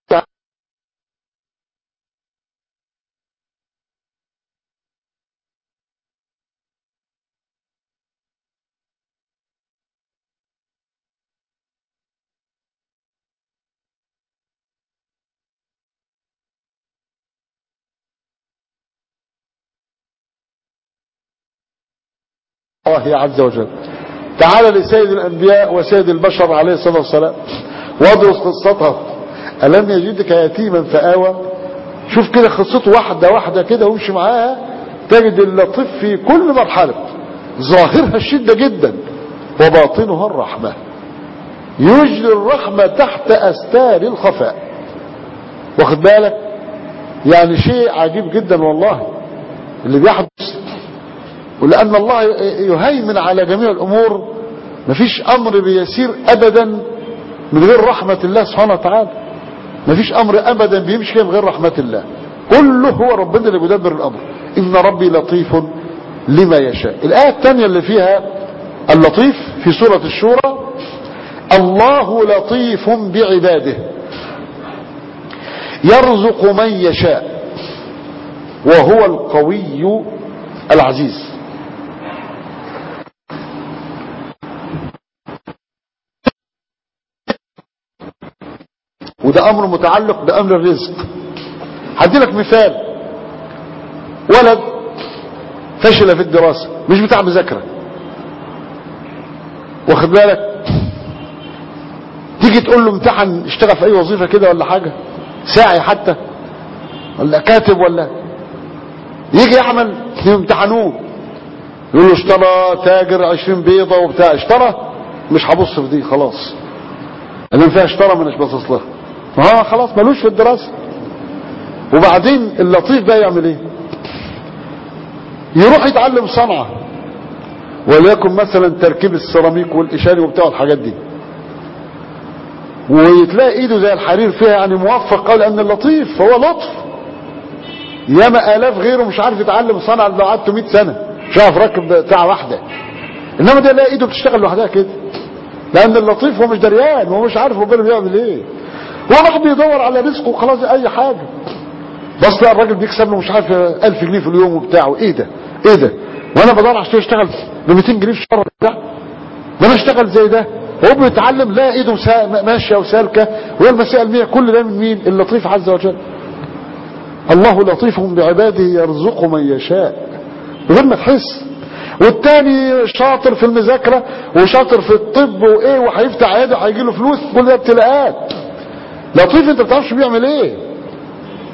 B: الله عز وجل تعال لسيد الأنبياء وسيد البشر عليه الصلاة والسلام وادرس قصتها ألم يجدك يتيما فآوى شوف كده قصته واحدة واحدة كده وامشي معاها تجد اللطيف في كل مرحلة ظاهرها الشدة جدا وباطنها الرحمة يجري الرحمة تحت أستار الخفاء واخد بالك يعني شيء عجيب جدا والله اللي بيحدث ولأن الله يهيمن على جميع الأمور مفيش أمر بيسير أبدا من غير رحمة الله سبحانه وتعالى مفيش أمر أبدا بيمشي كده من غير رحمة الله كله هو ربنا اللي بيدبر الأمر إن ربي لطيف لما يشاء الآية الثانية اللي فيها اللطيف في سورة الشورى الله لطيف بعباده يرزق من يشاء وهو القوي العزيز وده امر متعلق بامر الرزق هدي لك مثال ولد فشل في الدراسة مش بتاع مذاكرة واخد بالك تيجي تقول له امتحن اشتغل في اي وظيفة كده ولا حاجة ساعي حتى ولا كاتب ولا يجي يعمل يمتحنوه يقول له اشترى تاجر عشرين بيضة وبتاع اشترى مش هبص في دي خلاص انا فيها اشترى مش باصص لها اه خلاص ملوش في الدراسة وبعدين اللطيف ده يعمل ايه يروح يتعلم صنعة وليكن مثلا تركيب السيراميك والاشاري وبتاع الحاجات دي ويتلاقي ايده زي الحرير فيها يعني موفق قال ان اللطيف هو لطف ياما الاف غيره مش عارف يتعلم صنعة لو قعدته 100 سنة مش عارف ركب ساعة واحدة انما ده لا ايده بتشتغل لوحدها كده لان اللطيف هو مش دريان هو مش عارف ربنا بيعمل ايه واحد بيدور على رزقه وخلاص اي حاجة بس لا الراجل بيكسب له مش عارف 1000 جنيه في اليوم وبتاعه ايه ده ايه ده وانا بدور عشان اشتغل ب 200 جنيه في الشهر بتاع ما انا اشتغل زي ده هو بيتعلم لا ايده ماشيه وسالكه وهي المسائل مية كل ده من مين اللطيف عز وجل الله لطيف بعباده يرزق من يشاء غير ما تحس والتاني شاطر في المذاكرة وشاطر في الطب وايه وهيفتح عياده هيجي له فلوس كل ده ابتلاءات لطيف انت بتعرفش بيعمل ايه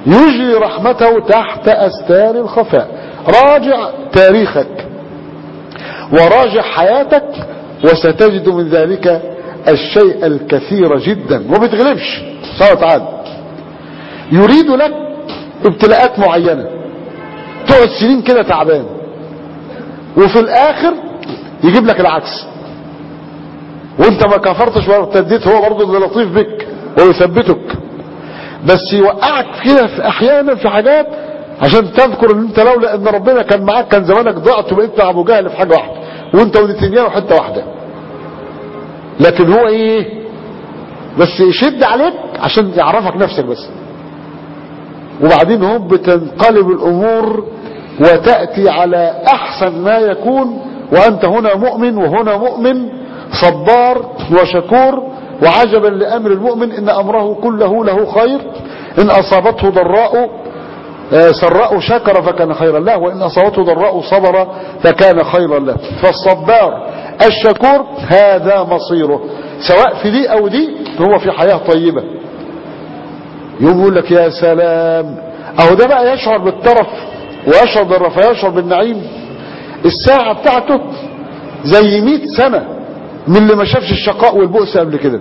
B: يجري رحمته تحت أستار الخفاء راجع تاريخك وراجع حياتك وستجد من ذلك الشيء الكثير جدا وما بتغلبش سبحانه وتعالى يريد لك ابتلاءات معينة تقعد سنين كده تعبان وفي الاخر يجيب لك العكس وانت ما كفرتش ولا ارتديت هو برضه اللي لطيف بك ويثبتك بس يوقعك كده في احيانا في حاجات عشان تذكر ان انت لولا ان ربنا كان معاك كان زمانك ضعت وبقيت مع ابو جهل في حاجه واحده وانت ونتنياهو حته واحده لكن هو ايه بس يشد عليك عشان يعرفك نفسك بس وبعدين هم بتنقلب الامور وتأتي على احسن ما يكون وانت هنا مؤمن وهنا مؤمن صبار وشكور وعجبا لامر المؤمن ان امره كله له خير ان اصابته ضراء آه، سراء شكر فكان خيرا له وان اصابته ضراء صبر فكان خيرا له فالصبار الشكور هذا مصيره سواء في دي او دي هو في حياة طيبة يوم يقول لك يا سلام اهو ده بقى يشعر بالترف ويشعر بالرفاه يشعر بالنعيم الساعة بتاعته زي 100 سنة من اللي ما شافش الشقاء والبؤس قبل كده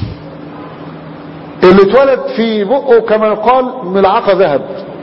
B: اللي اتولد في بقه كما يقال ملعقة ذهب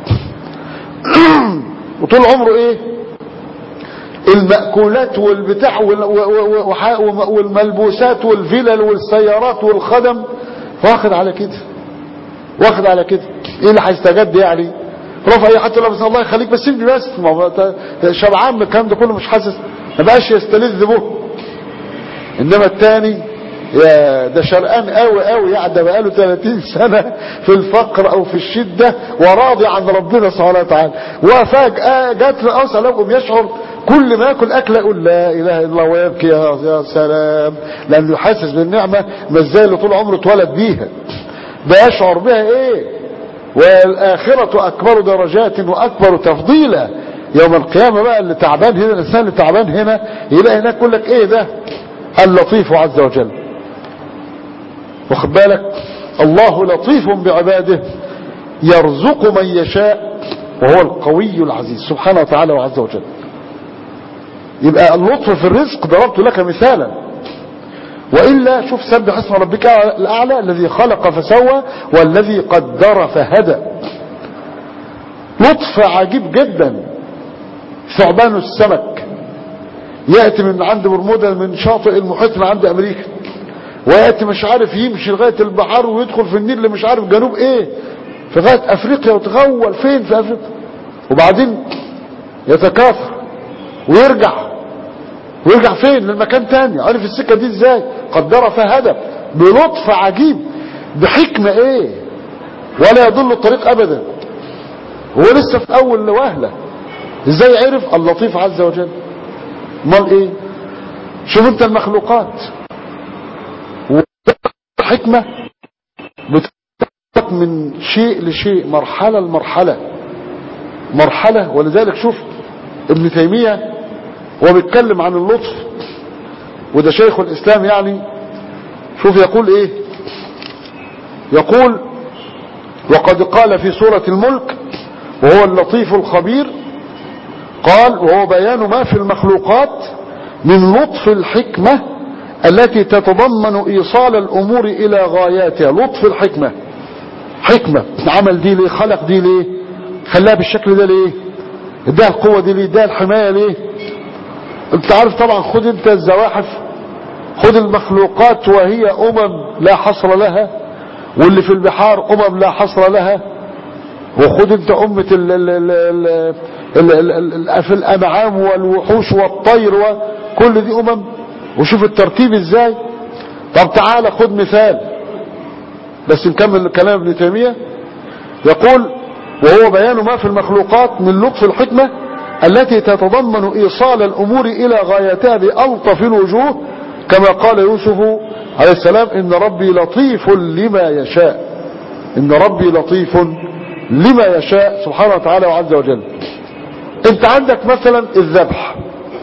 B: وطول عمره ايه المأكولات والبتاع وال- و- و- وح- والملبوسات والفلل والسيارات والخدم واخد على كده واخد على كده ايه اللي هيستجد يعني رفع اي حتى لو بس الله يخليك بس سيبني بس ما هو ت- شبعان من الكلام ده كله مش حاسس ما بقاش يستلذ به انما التاني يا ده شرقان قوي قوي يعني ده بقاله 30 سنة في الفقر او في الشدة وراضي عن ربنا سبحانه وتعالى وفجأة جات له اوسع لهم يشعر كل ما ياكل اكله يقول لا اله الا الله ويبكي يا يا سلام لانه حاسس بالنعمة مش زي اللي طول عمره اتولد بيها ده يشعر بها ايه والآخرة أكبر درجات وأكبر تفضيلا يوم القيامة بقى اللي تعبان هنا الإنسان اللي تعبان هنا يلاقي هناك يقول لك إيه ده اللطيف عز وجل واخد بالك الله لطيف بعباده يرزق من يشاء وهو القوي العزيز سبحانه وتعالى وعز وجل يبقى اللطف في الرزق ضربت لك مثالا وإلا شوف سبح اسم ربك الأعلى الذي خلق فسوى والذي قدر فهدى لطف عجيب جدا ثعبان السمك يأتي من عند برمودا من شاطئ المحيط من عند أمريكا ويأتي مش عارف يمشي لغاية البحر ويدخل في النيل اللي مش عارف جنوب ايه في لغاية أفريقيا وتغول فين في أفريقيا وبعدين يتكاثر ويرجع ويرجع فين للمكان تاني عارف السكة دي ازاي قدر فهدى بلطف عجيب بحكمة ايه ولا يضل الطريق ابدا هو لسه في اول وهلة ازاي عرف اللطيف عز وجل امال ايه شوف انت المخلوقات حكمة بتتك من شيء لشيء مرحلة لمرحلة مرحلة ولذلك شوف ابن تيمية هو بيتكلم عن اللطف وده شيخ الإسلام يعني شوف يقول ايه يقول وقد قال في سورة الملك وهو اللطيف الخبير قال وهو بيان ما في المخلوقات من لطف الحكمة التي تتضمن إيصال الأمور إلى غاياتها لطف الحكمة حكمة عمل دي ليه خلق دي ليه خلاها بالشكل ده ليه اداها القوة دي ليه اداها الحماية ليه انت عارف طبعا خد انت الزواحف خد المخلوقات وهي امم لا حصر لها واللي في البحار امم لا حصر لها وخد انت امة ال ال ال ال ال ال ال ال في الانعام والوحوش والطير وكل دي امم وشوف الترتيب ازاي طب تعالى خد مثال بس نكمل كلام ابن تيمية يقول وهو بيان ما في المخلوقات من لطف الحكمة التي تتضمن إيصال الأمور إلى غايتها بألطف الوجوه كما قال يوسف عليه السلام إن ربي لطيف لما يشاء إن ربي لطيف لما يشاء سبحانه وتعالى وعز وجل انت عندك مثلا الذبح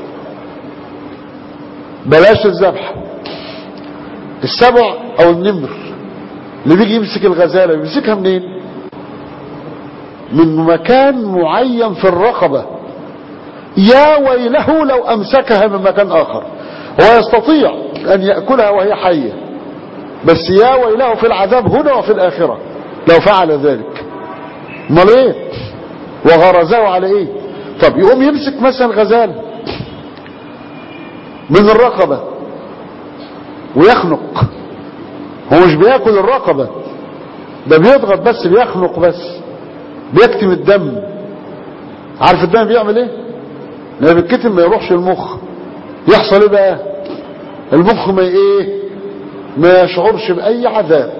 B: بلاش الذبح السبع او النمر اللي بيجي يمسك الغزالة بيمسكها منين من مكان معين في الرقبة يا ويله لو أمسكها من مكان آخر هو يستطيع أن يأكلها وهي حية بس يا ويله في العذاب هنا وفي الآخرة لو فعل ذلك امال ايه وغرزه على ايه طب يقوم يمسك مثلا غزال من الرقبة ويخنق هو مش بياكل الرقبة ده بيضغط بس بيخنق بس بيكتم الدم عارف الدم بيعمل ايه لما بيتكتم ما يروحش المخ يحصل ايه بقى المخ ما ايه ما يشعرش باي عذاب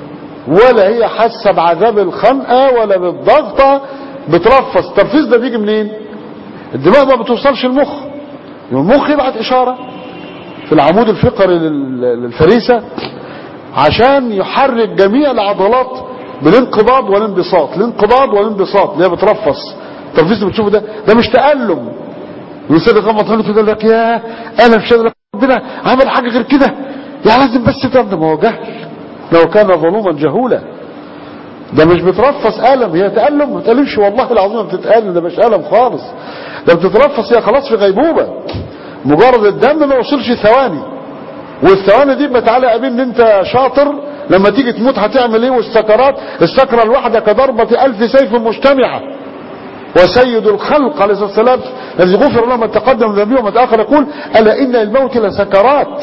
B: ولا هي حاسه بعذاب الخنقه ولا بالضغطه بترفس الترفيس ده بيجي منين الدماغ ما بتوصلش المخ المخ يبعت اشاره في العمود الفقري للفريسه عشان يحرك جميع العضلات بالانقباض والانبساط الانقباض والانبساط اللي هي بترفس الترفيس اللي بتشوفه ده ده مش تألم ويصير غمض عينه كده لك يا انا مش قادر ربنا عمل حاجه غير كده يعني لازم بس تبدا ما هو جهل لو كان ظلوما جهولا ده مش بترفس ألم هي تألم ما تألمش والله العظيم بتتألم ده مش ألم خالص ده بتترفس هي خلاص في غيبوبة مجرد الدم ما وصلش ثواني والثواني دي بتعالى قابل ان انت شاطر لما تيجي تموت هتعمل ايه والسكرات السكرة الواحدة كضربة ألف سيف مجتمعة وسيد الخلق عليه الصلاة والسلام الذي غفر له ما تقدم ذنبه وما تأخر يقول ألا إن الموت لسكرات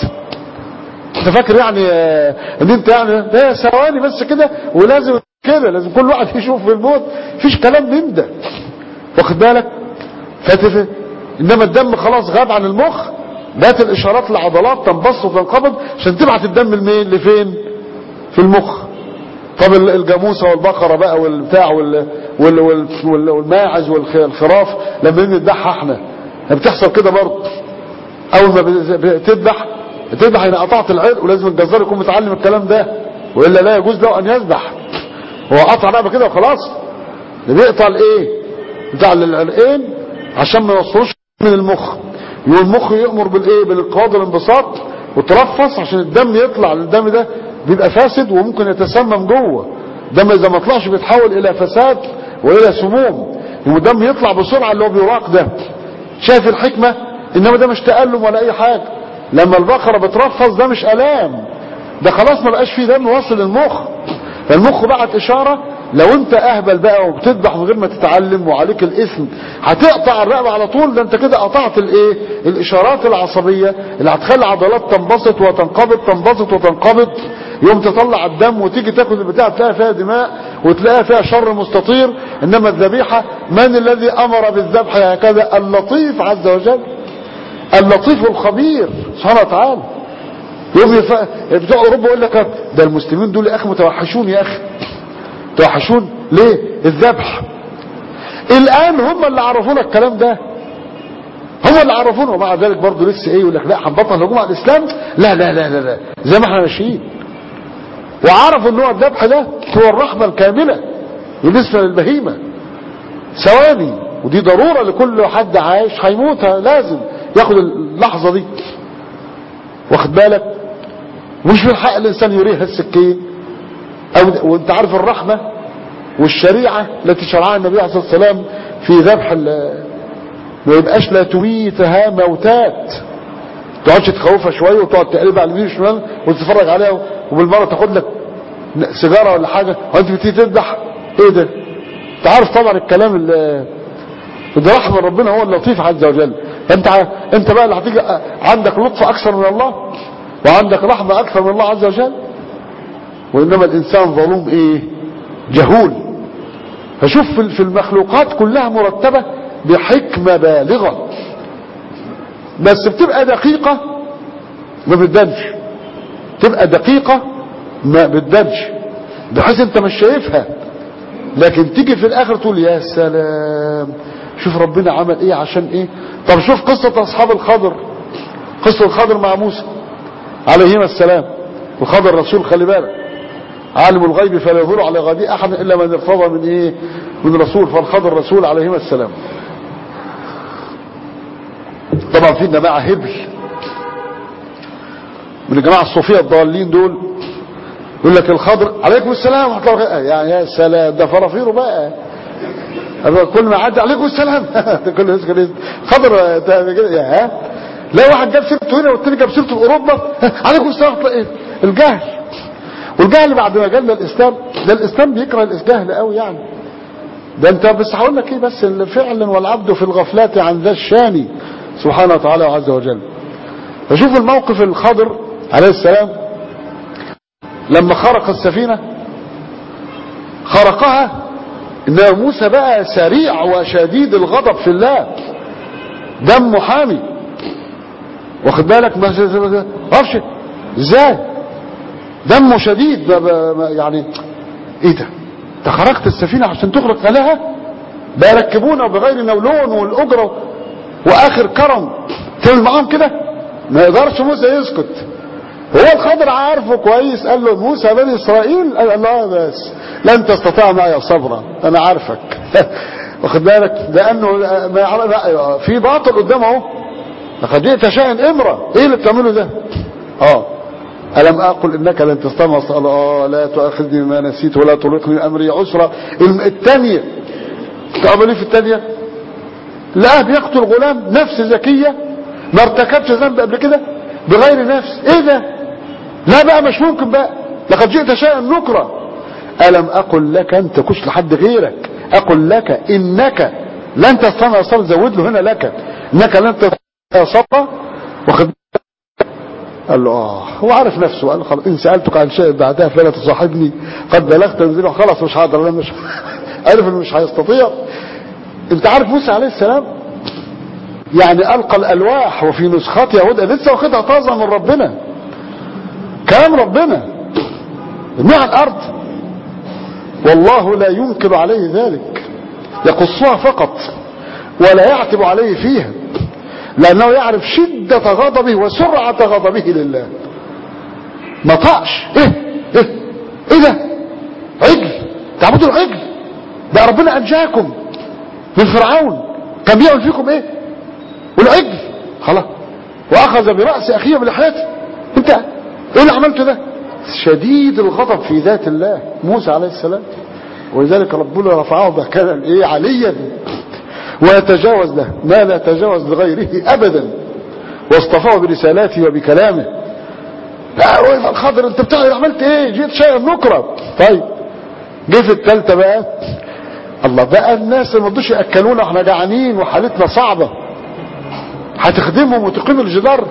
B: انت فاكر يعني ان انت يعني ده ثواني بس كده ولازم كده لازم كل واحد يشوف في الموت مفيش كلام من ده واخد بالك فتف انما الدم خلاص غاب عن المخ بقت الاشارات للعضلات تنبسط وتنقبض عشان تبعت الدم لمين لفين في المخ طب الجاموسه والبقره بقى والبتاع وال وال وال والماعز والخراف لما نيجي نذبحها احنا بتحصل كده برضه اول ما بتذبح تذبح هنا قطعت العرق ولازم الجزار يكون متعلم الكلام ده والا لا يجوز له ان يذبح هو قطع رقبه كده وخلاص ده بيقطع الايه بتاع العرقين عشان ما يوصلوش من المخ يقول المخ يامر بالايه بالانقباض والانبساط وترفس عشان الدم يطلع الدم ده بيبقى فاسد وممكن يتسمم جوه الدم اذا ما طلعش بيتحول الى فساد والى سموم والدم يطلع بسرعه اللي هو بيراق ده شايف الحكمه انما ده مش تالم ولا اي حاجه لما البقرة بترفض ده مش ألام ده خلاص ما بقاش فيه دم واصل للمخ فالمخ بعت إشارة لو انت اهبل بقى وبتذبح من غير ما تتعلم وعليك الاثم هتقطع الرقبة على طول ده انت كده قطعت الايه الاشارات العصبية اللي هتخلي العضلات تنبسط وتنقبض تنبسط وتنقبض يوم تطلع الدم وتيجي تاخد البتاع تلاقي فيها دماء وتلاقي فيها شر مستطير انما الذبيحة من الذي امر بالذبح هكذا اللطيف عز وجل اللطيف الخبير سبحانه وتعالى يوم يف... بتوع اوروبا يقول لك ده المسلمين دول يا اخي متوحشون يا اخي متوحشون ليه الذبح الان هم اللي عرفونا الكلام ده هم اللي عرفونا ومع ذلك برضه لسه ايه يقول لك لا هنبطل هجوم على الاسلام لا لا لا لا, لا. زي ما احنا ماشيين وعرفوا ان هو الذبح ده هو الرحمه الكامله بالنسبه للبهيمه ثواني ودي ضروره لكل حد عايش هيموتها لازم ياخد اللحظة دي واخد بالك مش من حق الانسان يريها السكين او وانت عارف الرحمة والشريعة التي شرعها النبي عليه الصلاة والسلام في ذبح ما يبقاش لا تميتها موتات تقعدش تخوفها شوية وتقعد تقلبها على اليمين والشمال وتتفرج عليها وبالمرة تاخد لك سيجارة ولا حاجة وانت بتيجي تذبح ايه ده انت عارف طبعا الكلام اللي ده رحمة ربنا هو اللطيف عز وجل انت انت بقى اللي هتيجي عندك لطف اكثر من الله وعندك رحمة اكثر من الله عز وجل وانما الانسان ظلوم ايه جهول فشوف في المخلوقات كلها مرتبة بحكمة بالغة بس بتبقى دقيقة ما بتدنش تبقى دقيقة ما بتدنش بحيث انت مش شايفها لكن تيجي في الاخر تقول يا سلام شوف ربنا عمل ايه عشان ايه طب شوف قصة اصحاب الخضر قصة الخضر مع موسى عليهما السلام الخضر رسول خلي بالك عالم الغيب فلا يظهر على غيبه احد الا من ارتضى من ايه من رسول فالخضر رسول عليهما السلام طبعا في جماعة هبل من الجماعة الصوفية الضالين دول يقول لك الخضر عليكم السلام يعني يا سلام ده فرافيره بقى كل ما عدى عليكم السلام كل يسكن خضر كده يا ها لا واحد جاب سيرته هنا والتاني جاب سيرته في اوروبا عليكم السلام ايه الجهل والجهل بعد ما جالنا الاسلام ده الاسلام بيكره الجهل قوي يعني ده انت بس هقول لك ايه بس فعلا والعبد في الغفلات عن ذا الشاني سبحانه وتعالى وعز وجل فشوف الموقف الخضر عليه السلام لما خرق السفينة خرقها ان موسى بقى سريع وشديد الغضب في الله دمه حامي واخد بالك ما عرفش ازاي دمه شديد ما ما يعني ايه ده انت خرقت السفينة عشان تغرق عليها بيركبونا بغير نولون والاجرة واخر كرم تعمل معاهم كده ما يقدرش موسى يسكت هو الخضر عارفه كويس قال له موسى بني اسرائيل قال الله بس لن تستطيع معي صبرا انا عارفك واخد بالك لانه ما يعرف في باطل قدامه اهو لقد جئت شيئا امرا ايه اللي بتعمله ده اه ألم أقل إنك لن تستمع قال آه لا تؤاخذني بما نسيت ولا ترهقني أمري عسرا الثانية تعمل ايه في الثانية لا بيقتل غلام نفس ذكية ما ارتكبش ذنب قبل كده بغير نفس ايه ده لا بقى مش ممكن بقى لقد جئت شيئا نكرا ألم أقل لك أنت كش لحد غيرك أقل لك إنك لن تستمع صبر زود له هنا لك إنك لن تستمع صبر واخد قال له اه هو عارف نفسه قال خلاص ان سالتك عن شيء بعدها فلا تصاحبني قد بلغت تنزيله خلاص مش هقدر انا مش عارف انه مش هيستطيع انت عارف موسى عليه السلام يعني القى الالواح وفي نسختها هدى لسه واخدها طازه من ربنا كلام ربنا مع الارض والله لا ينكر عليه ذلك يقصها فقط ولا يعتب عليه فيها لأنه يعرف شدة غضبه وسرعة غضبه لله ما طقش ايه ايه ايه ده عجل تعبدوا العجل ده ربنا انجاكم من فرعون كان بيعمل فيكم ايه والعجل خلاص واخذ برأس اخيه بلحيته انت ايه اللي عملته ده شديد الغضب في ذات الله موسى عليه السلام ولذلك ربنا رفعه مكانا ايه عليا ويتجاوز له ما لا يتجاوز لغيره ابدا واصطفاه برسالاته وبكلامه لا الخضر انت بتاع عملت ايه جيت شيء نكرة طيب جه في الثالثه بقى الله بقى الناس ما رضوش ياكلونا احنا جعانين وحالتنا صعبه هتخدمهم وتقيم الجدار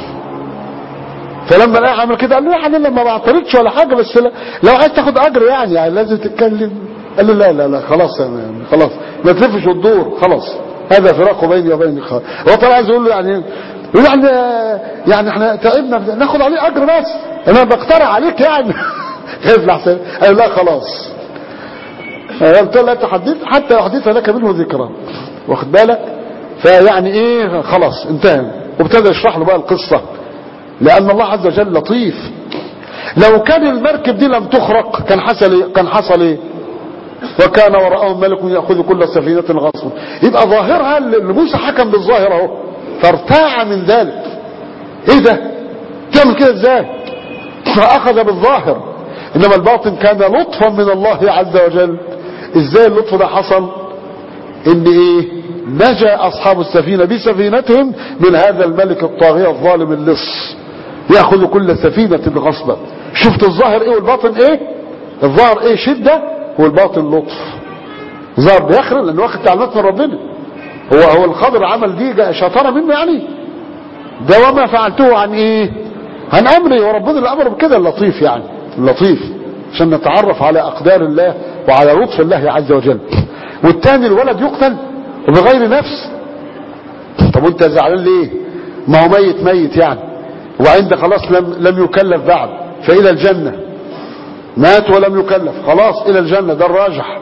B: فلما لقى عمل كده قال له يعني لما ما بعترضش ولا حاجه بس لو عايز تاخد اجر يعني, يعني لازم تتكلم قال له لا لا لا خلاص يعني خلاص ما تلفش وتدور خلاص هذا فراق بيني وبينك هو طبعا عايز يقول له يعني يقول يعني يعني احنا تعبنا ناخد عليه اجر بس انا بقترح عليك يعني خايف لحسن قال لا خلاص قلت له تحدث حتى يحدث لك منه ذكرى واخد بالك فيعني ايه خلاص انتهى وابتدى يشرح له بقى القصه لان الله عز وجل لطيف لو كان المركب دي لم تخرق كان حصل ايه كان حصل ايه وكان وراءهم ملك ياخذ كل سفينه غصبا يبقى ظاهرها اللي موسى حكم بالظاهر اهو فارتاع من ذلك ايه ده تعمل كده ازاي فاخذ بالظاهر انما الباطن كان لطفا من الله عز وجل ازاي اللطف ده حصل ان ايه نجا اصحاب السفينه بسفينتهم من هذا الملك الطاغيه الظالم اللص ياخذ كل سفينه غصبا شفت الظاهر ايه والباطن ايه الظاهر ايه شده والباطن لطف ظاهر بيخرج لانه واخد تعليمات من ربنا هو هو الخضر عمل دي شطاره منه يعني ده وما فعلته عن ايه عن امري وربنا اللي امر بكده اللطيف يعني اللطيف عشان نتعرف على اقدار الله وعلى لطف الله عز وجل والتاني الولد يقتل وبغير نفس طب وانت زعلان ليه ما هو ميت ميت يعني وعند خلاص لم, لم يكلف بعد فإلى الجنة مات ولم يكلف خلاص إلى الجنة ده الراجح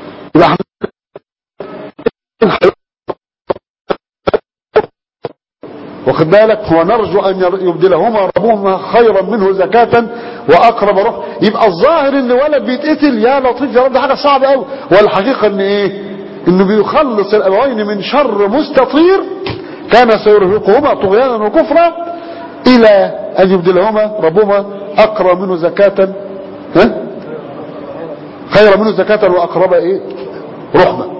B: واخد بالك ونرجو ان يبدلهما ربهما خيرا منه زكاة واقرب روح يبقى الظاهر ان ولد بيتقتل يا لطيف يا رب حاجة صعبة قوي والحقيقة ان ايه انه بيخلص الابوين من شر مستطير كان سيرهقهما طغيانا وكفرا الى ان يبدلهما ربهما اقرب منه زكاة ها خيرا منه زكاة واقرب ايه رحمة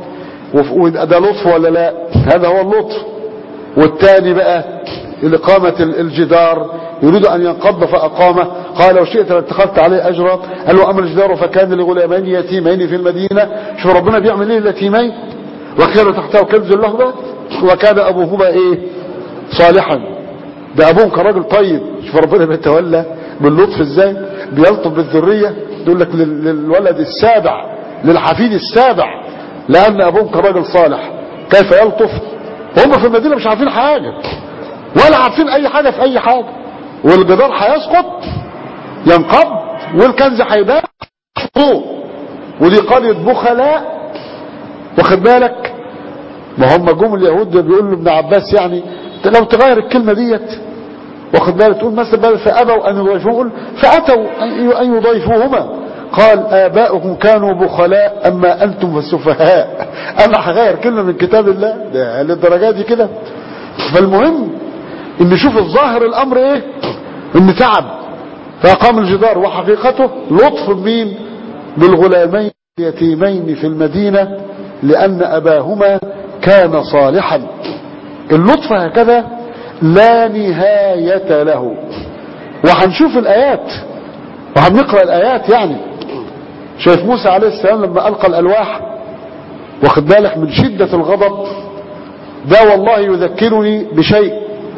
B: وف- وده ده لطف ولا لا هذا هو اللطف والتاني بقى الإقامة ال- الجدار يريد أن ينقض فأقامه قال وشئت لاتخذت عليه أجرا قال له أما الجدار فكان لغلامين يتيمين في المدينة شوف ربنا بيعمل إيه اليتيمين وكان تحته كنز لهما وكان أبوهما إيه صالحا ده أبوهم كان راجل طيب شوف ربنا بيتولى باللطف إزاي بيلطف بالذرية يقول لك لل- للولد السابع للحفيد السابع لأن أبوهم كان راجل صالح كيف يلطف هم في المدينة مش عارفين حاجة ولا عارفين أي حاجة في أي حاجة والجدار هيسقط ينقض والكنز هيبان فوق. ودي قرية بخلاء واخد بالك ما هم جم اليهود بيقول لابن عباس يعني أنت لو تغير الكلمة ديت واخد بالك تقول مثلا بدل فأبوا أن يضيفوه قول فأتوا أن أن يضيفوهما قال آباؤكم كانوا بخلاء أما أنتم فالسفهاء أنا هغير كلمة من كتاب الله ده للدرجات دي كده فالمهم ان نشوف الظاهر الأمر إيه إن تعب فأقام الجدار وحقيقته لطف مين بالغلامين اليتيمين في المدينة لأن أباهما كان صالحا اللطف هكذا لا نهاية له وهنشوف الآيات وهنقرأ الآيات يعني شايف موسى عليه السلام لما ألقى الألواح واخد بالك من شدة الغضب ده والله يذكرني بشيء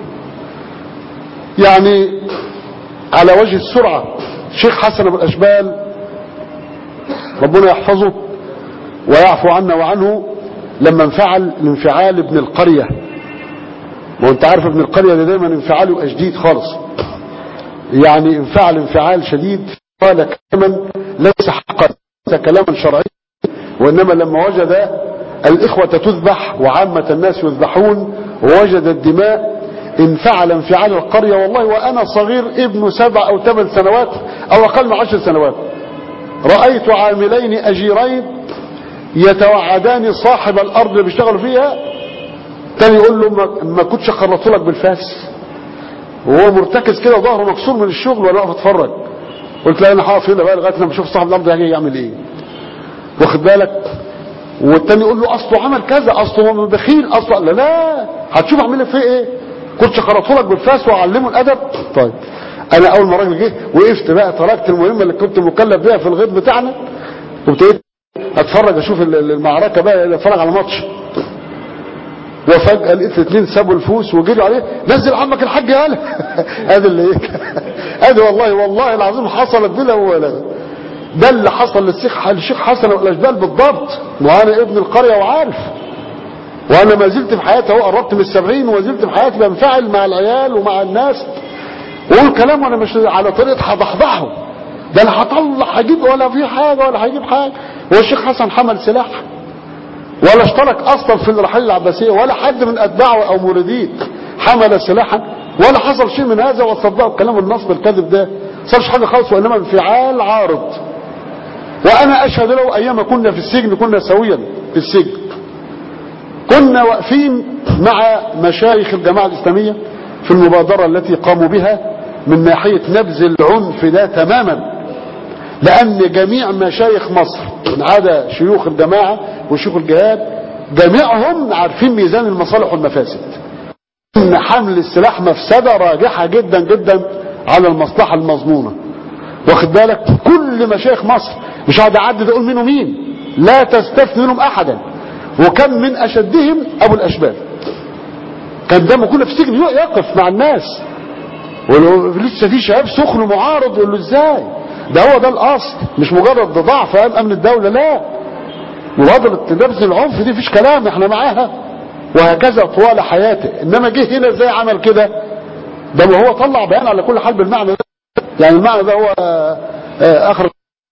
B: يعني على وجه السرعة شيخ حسن بن الأشبال ربنا يحفظه ويعفو عنا وعنه لما انفعل الانفعال ابن القرية وانت عارف ابن القرية ده دايما انفعاله يبقى شديد خالص يعني انفعل انفعال شديد قال كلاما ليس حقا ليس كلاما شرعيا وانما لما وجد الاخوة تذبح وعامة الناس يذبحون ووجد الدماء انفعل انفعال القرية والله وانا صغير ابن سبع او ثمان سنوات او اقل من عشر سنوات رأيت عاملين اجيرين يتوعدان صاحب الارض اللي بيشتغلوا فيها تاني يقول له ما- ما كنتش خرطت لك بالفاس وهو مرتكز كده ظهره مكسور من الشغل وانا واقف اتفرج قلت لا انا هقف هنا بقى لغايه لما اشوف صاحب الارض هيجي يعمل ايه واخد بالك والتاني يقول له اصله عمل كذا اصله هو بخيل اصله لا لا هتشوف اعمل لك فيه ايه كنتش خرطت لك بالفاس واعلمه الادب طيب انا اول ما الراجل جه وقفت بقى تركت المهمه اللي كنت مكلف بيها في الغيط بتاعنا وابتديت اتفرج اشوف ال- ال- المعركه بقى اتفرج على ماتش وفجأة لقيت الاثنين سابوا الفوس وجروا عليه نزل عمك الحاج يالا ادي اللي ايه ادي والله والله العظيم حصلت بلا ولا ده اللي حصل للشيخ الشيخ حسن والاشبال بالضبط وانا ابن القرية وعارف وانا ما زلت في حياتي اهو قربت من السبعين وما زلت في حياتي بنفعل مع العيال ومع الناس واقول كلام وانا مش على طريقة هضحضحه ده انا هطلع هجيب ولا في حاجة ولا هجيب حاجة هو الشيخ حسن حمل سلاح ولا اشترك اصلا في الرحلة العباسية ولا حد من اتباعه او مريديه حمل سلاحا ولا حصل شيء من هذا وصدقوا كلام النصب الكذب ده صارش حاجة خالص وانما انفعال عارض وانا اشهد له ايام كنا في السجن كنا سويا في السجن كنا واقفين مع مشايخ الجماعة الاسلامية في المبادرة التي قاموا بها من ناحية نبذ العنف ده تماما لأن جميع مشايخ مصر من عدا شيوخ الجماعة وشيوخ الجهاد جميعهم عارفين ميزان المصالح والمفاسد إن حمل السلاح مفسدة راجحة جدا جدا على المصلحة المظنونة واخد بالك كل مشايخ مصر مش هقعد اعدد اقول مين ومين لا تستثني منهم احدا وكان من اشدهم ابو الاشبال كان دمه كله في السجن يقف مع الناس ولو لسه في شباب سخن معارض يقول له ازاي ده هو ده الاصل مش مجرد ده ضعف امام امن الدوله لا مبادره نبذ العنف دي مفيش كلام احنا معاها وهكذا طوال حياته انما جه هنا ازاي عمل كده ده ما هو طلع بيان على كل حال بالمعنى ده يعني المعنى ده هو آه، آه، اخر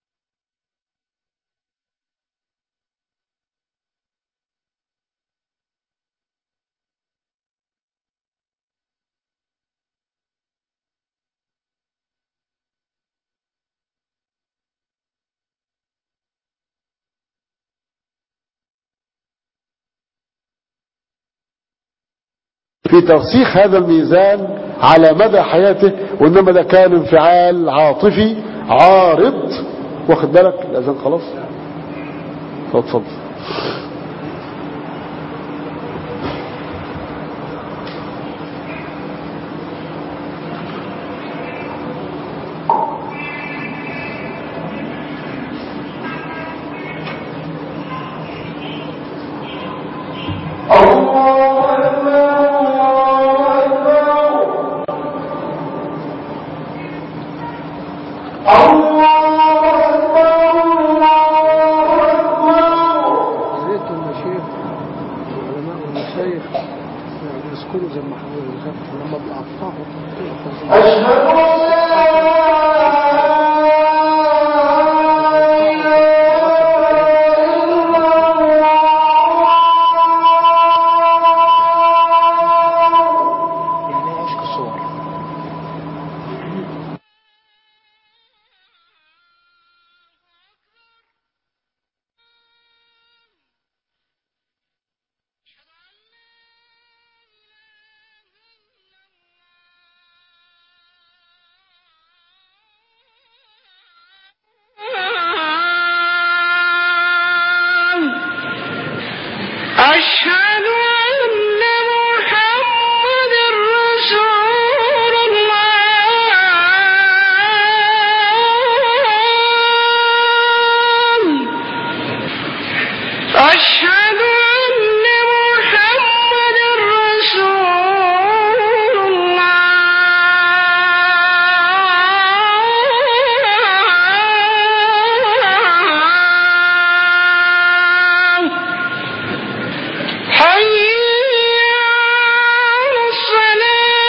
B: في ترسيخ هذا الميزان على مدى حياته وانما ده كان انفعال عاطفي عارض واخد بالك الاذان خلاص اتفضل
C: يذكروا زي ما حضرتك ذكرت لما بيقطعوا
B: أشهد أن
C: يعني ايه عشق الصور
D: أشهد أن محمد رسول الله أشهد أن محمد رسول الله حي على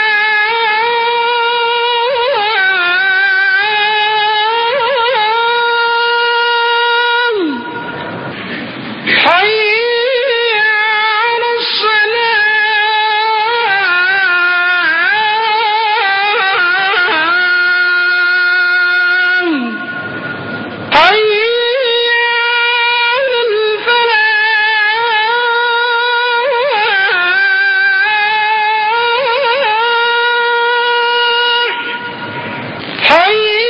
D: الصلاة حي على الصلاة حي على الفلاح حي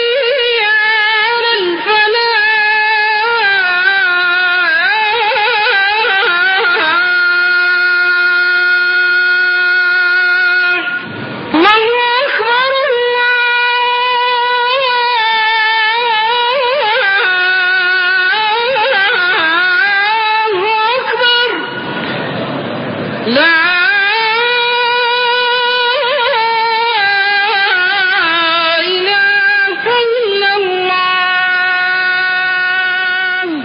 D: على الفلاح الله أكبر الله أكبر لا إله إلا الله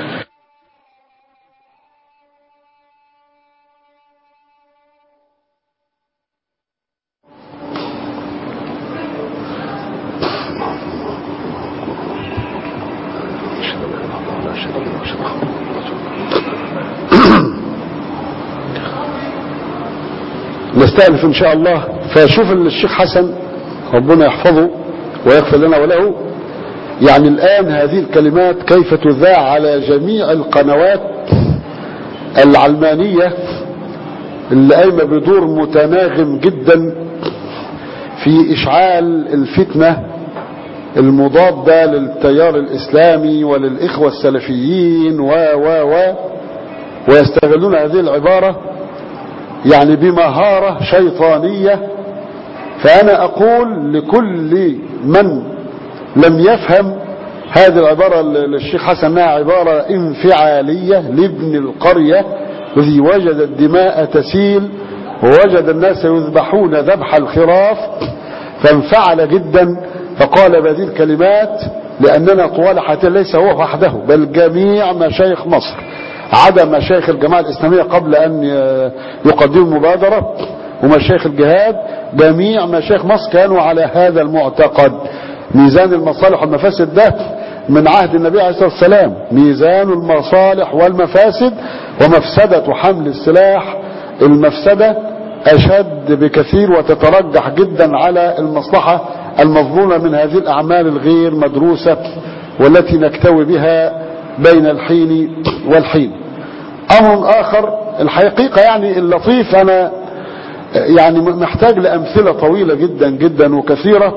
B: نستأنف إن شاء الله فشوف الشيخ حسن ربنا يحفظه ويغفر لنا وله يعني الآن هذه الكلمات كيف تذاع على جميع القنوات العلمانية اللي قايمة بدور متناغم جدا في إشعال الفتنة المضادة للتيار الإسلامي وللإخوة السلفيين و و و ويستغلون هذه العبارة يعني بمهارة شيطانية فأنا أقول لكل من لم يفهم هذه العبارة للشيخ حسن انها عبارة انفعالية لابن القرية الذي وجد الدماء تسيل ووجد الناس يذبحون ذبح الخراف فانفعل جدا فقال بهذه الكلمات لأننا طوال حياته ليس هو وحده بل جميع مشايخ مصر عدا مشايخ الجماعة الإسلامية قبل أن يقدموا مبادرة ومشايخ الجهاد جميع مشايخ مصر كانوا على هذا المعتقد ميزان المصالح والمفاسد ده من عهد النبي عليه الصلاة والسلام ميزان المصالح والمفاسد ومفسدة حمل السلاح المفسدة أشد بكثير وتترجح جدا على المصلحة المظنونة من هذه الأعمال الغير مدروسة والتي نكتوي بها بين الحين والحين أمر آخر الحقيقة يعني اللطيف أنا يعني محتاج لأمثلة طويلة جدا جدا وكثيرة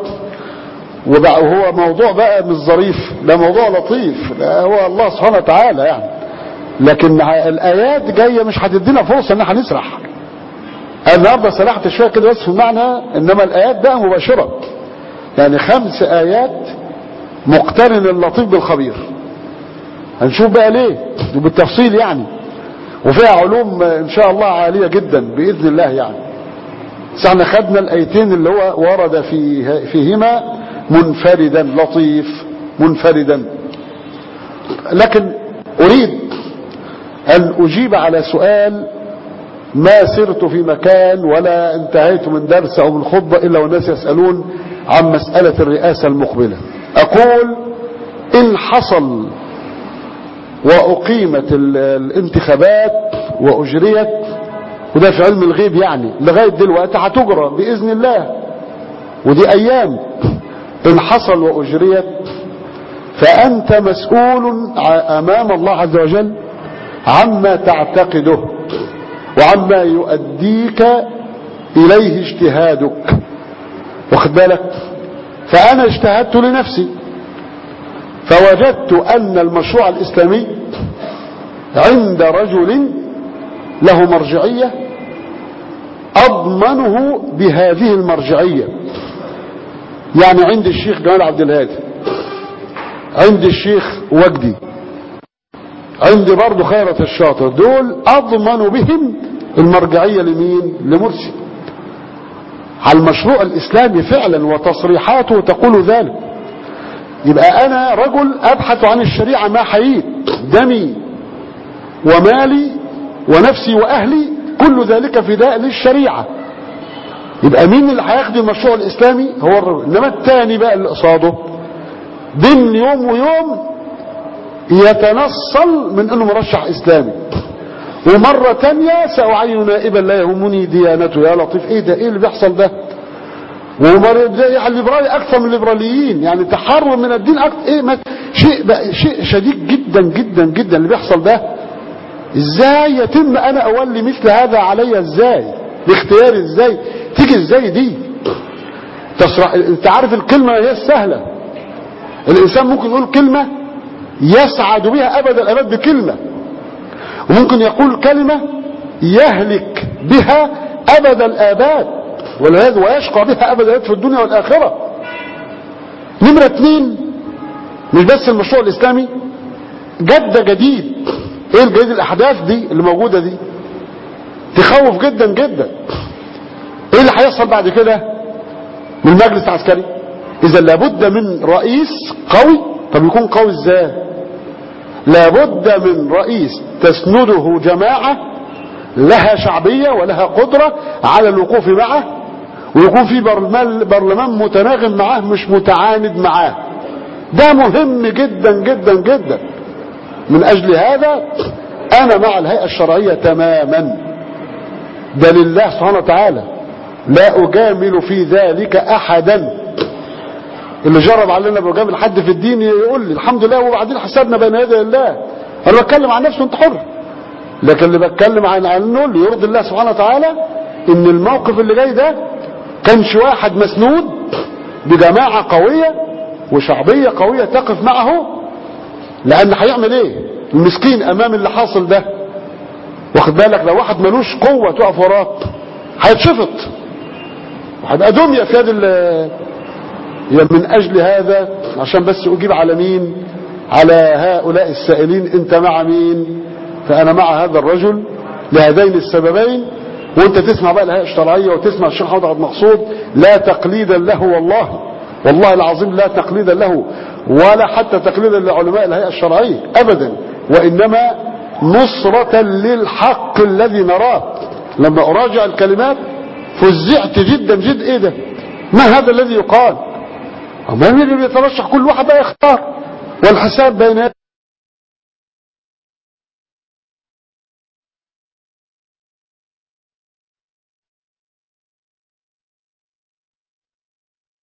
B: وهو موضوع بقى مش ظريف ده موضوع لطيف ده هو الله سبحانه وتعالى يعني لكن الآيات جاية مش هتدينا فرصة ان احنا نسرح النهارده سرحت شوية كده بس في المعنى انما الآيات بقى مباشرة يعني خمس آيات مقترن اللطيف بالخبير هنشوف بقى ليه وبالتفصيل يعني وفيها علوم ان شاء الله عالية جدا بإذن الله يعني بس احنا خدنا الايتين اللي هو ورد فيه فيهما منفردا لطيف منفردا لكن اريد ان اجيب على سؤال ما سرت في مكان ولا انتهيت من درس أو من خطبة إلا والناس يسألون عن مسألة الرئاسة المقبلة أقول إن حصل وأقيمت ال- الانتخابات وأجريت وده في علم الغيب يعني لغاية دلوقتي هتجرى بإذن الله ودي أيام إن حصل وأجريت فأنت مسؤول ع- أمام الله عز وجل عما تعتقده وعما يؤديك إليه اجتهادك واخد بالك فأنا اجتهدت لنفسي فوجدت أن المشروع الإسلامي عند رجل له مرجعية أضمنه بهذه المرجعية يعني عند الشيخ جمال عبد الهادي عند الشيخ وجدي عندي برضه خيرة الشاطر دول أضمن بهم المرجعية لمين لمرسي على المشروع الإسلامي فعلا وتصريحاته تقول ذلك يبقى أنا رجل أبحث عن الشريعة ما حييت دمي ومالي ونفسي وأهلي كل ذلك فداء للشريعة يبقى مين اللي هياخد المشروع الإسلامي هو الرجل إنما التاني بقى اللي قصاده بين يوم ويوم يتنصل من انه مرشح اسلامي ومرة تانية سأعين نائبا لا يهمني ديانته يا لطيف ايه ده ايه اللي بيحصل ده ومرة ده يعني الليبرالي اكثر من الليبراليين يعني تحرر من الدين اكثر ايه ما شيء بقى شيء شديد جدا جدا جدا اللي بيحصل ده ازاي يتم انا اولي مثل هذا علي ازاي باختياري ازاي تيجي ازاي دي تصرح انت عارف الكلمة هي السهلة الانسان ممكن يقول كلمة يسعد بها ابد الابد بكلمة وممكن يقول كلمة يهلك بها ابد الاباد والعياذ ويشقى بها ابد الابد في الدنيا والاخرة نمرة اتنين مش بس المشروع الاسلامي جد جديد ايه الجديد الاحداث دي اللي موجودة دي تخوف جدا جدا ايه اللي هيحصل بعد كده من المجلس العسكري اذا لابد من رئيس قوي طب يكون قوي ازاي لابد من رئيس تسنده جماعة لها شعبية ولها قدرة على الوقوف معه ويكون في برلمان, برلمان متناغم معاه مش متعاند معاه ده مهم جدا جدا جدا من اجل هذا انا مع الهيئة الشرعية تماما ده لله سبحانه وتعالى لا اجامل في ذلك احدا اللي جرب علينا بجامل حد في الدين يقول لي الحمد لله وبعدين حسابنا بين يدي الله انا بتكلم عن نفسي وانت حر لكن اللي بتكلم عن عنه اللي يرضي الله سبحانه وتعالى ان الموقف اللي جاي ده كانش واحد مسنود بجماعة قوية وشعبية قوية تقف معه لان هيعمل ايه المسكين امام اللي حاصل ده واخد بالك لو واحد ملوش قوة تقف وراه هيتشفط وهيبقى دمية في يد يعني من اجل هذا عشان بس اجيب على مين على هؤلاء السائلين انت مع مين فانا مع هذا الرجل لهذين السببين وانت تسمع بقى الهيئة الشرعية وتسمع الشيخ محمد عبد المقصود لا تقليدا له والله والله العظيم لا تقليدا له ولا حتى تقليدا لعلماء الهيئة الشرعية ابدا وانما نصرة للحق الذي نراه لما اراجع الكلمات فزعت جدا جد ايه ده ما هذا الذي يقال أما مين اللي بيترشح كل واحد بقى يختار والحساب بين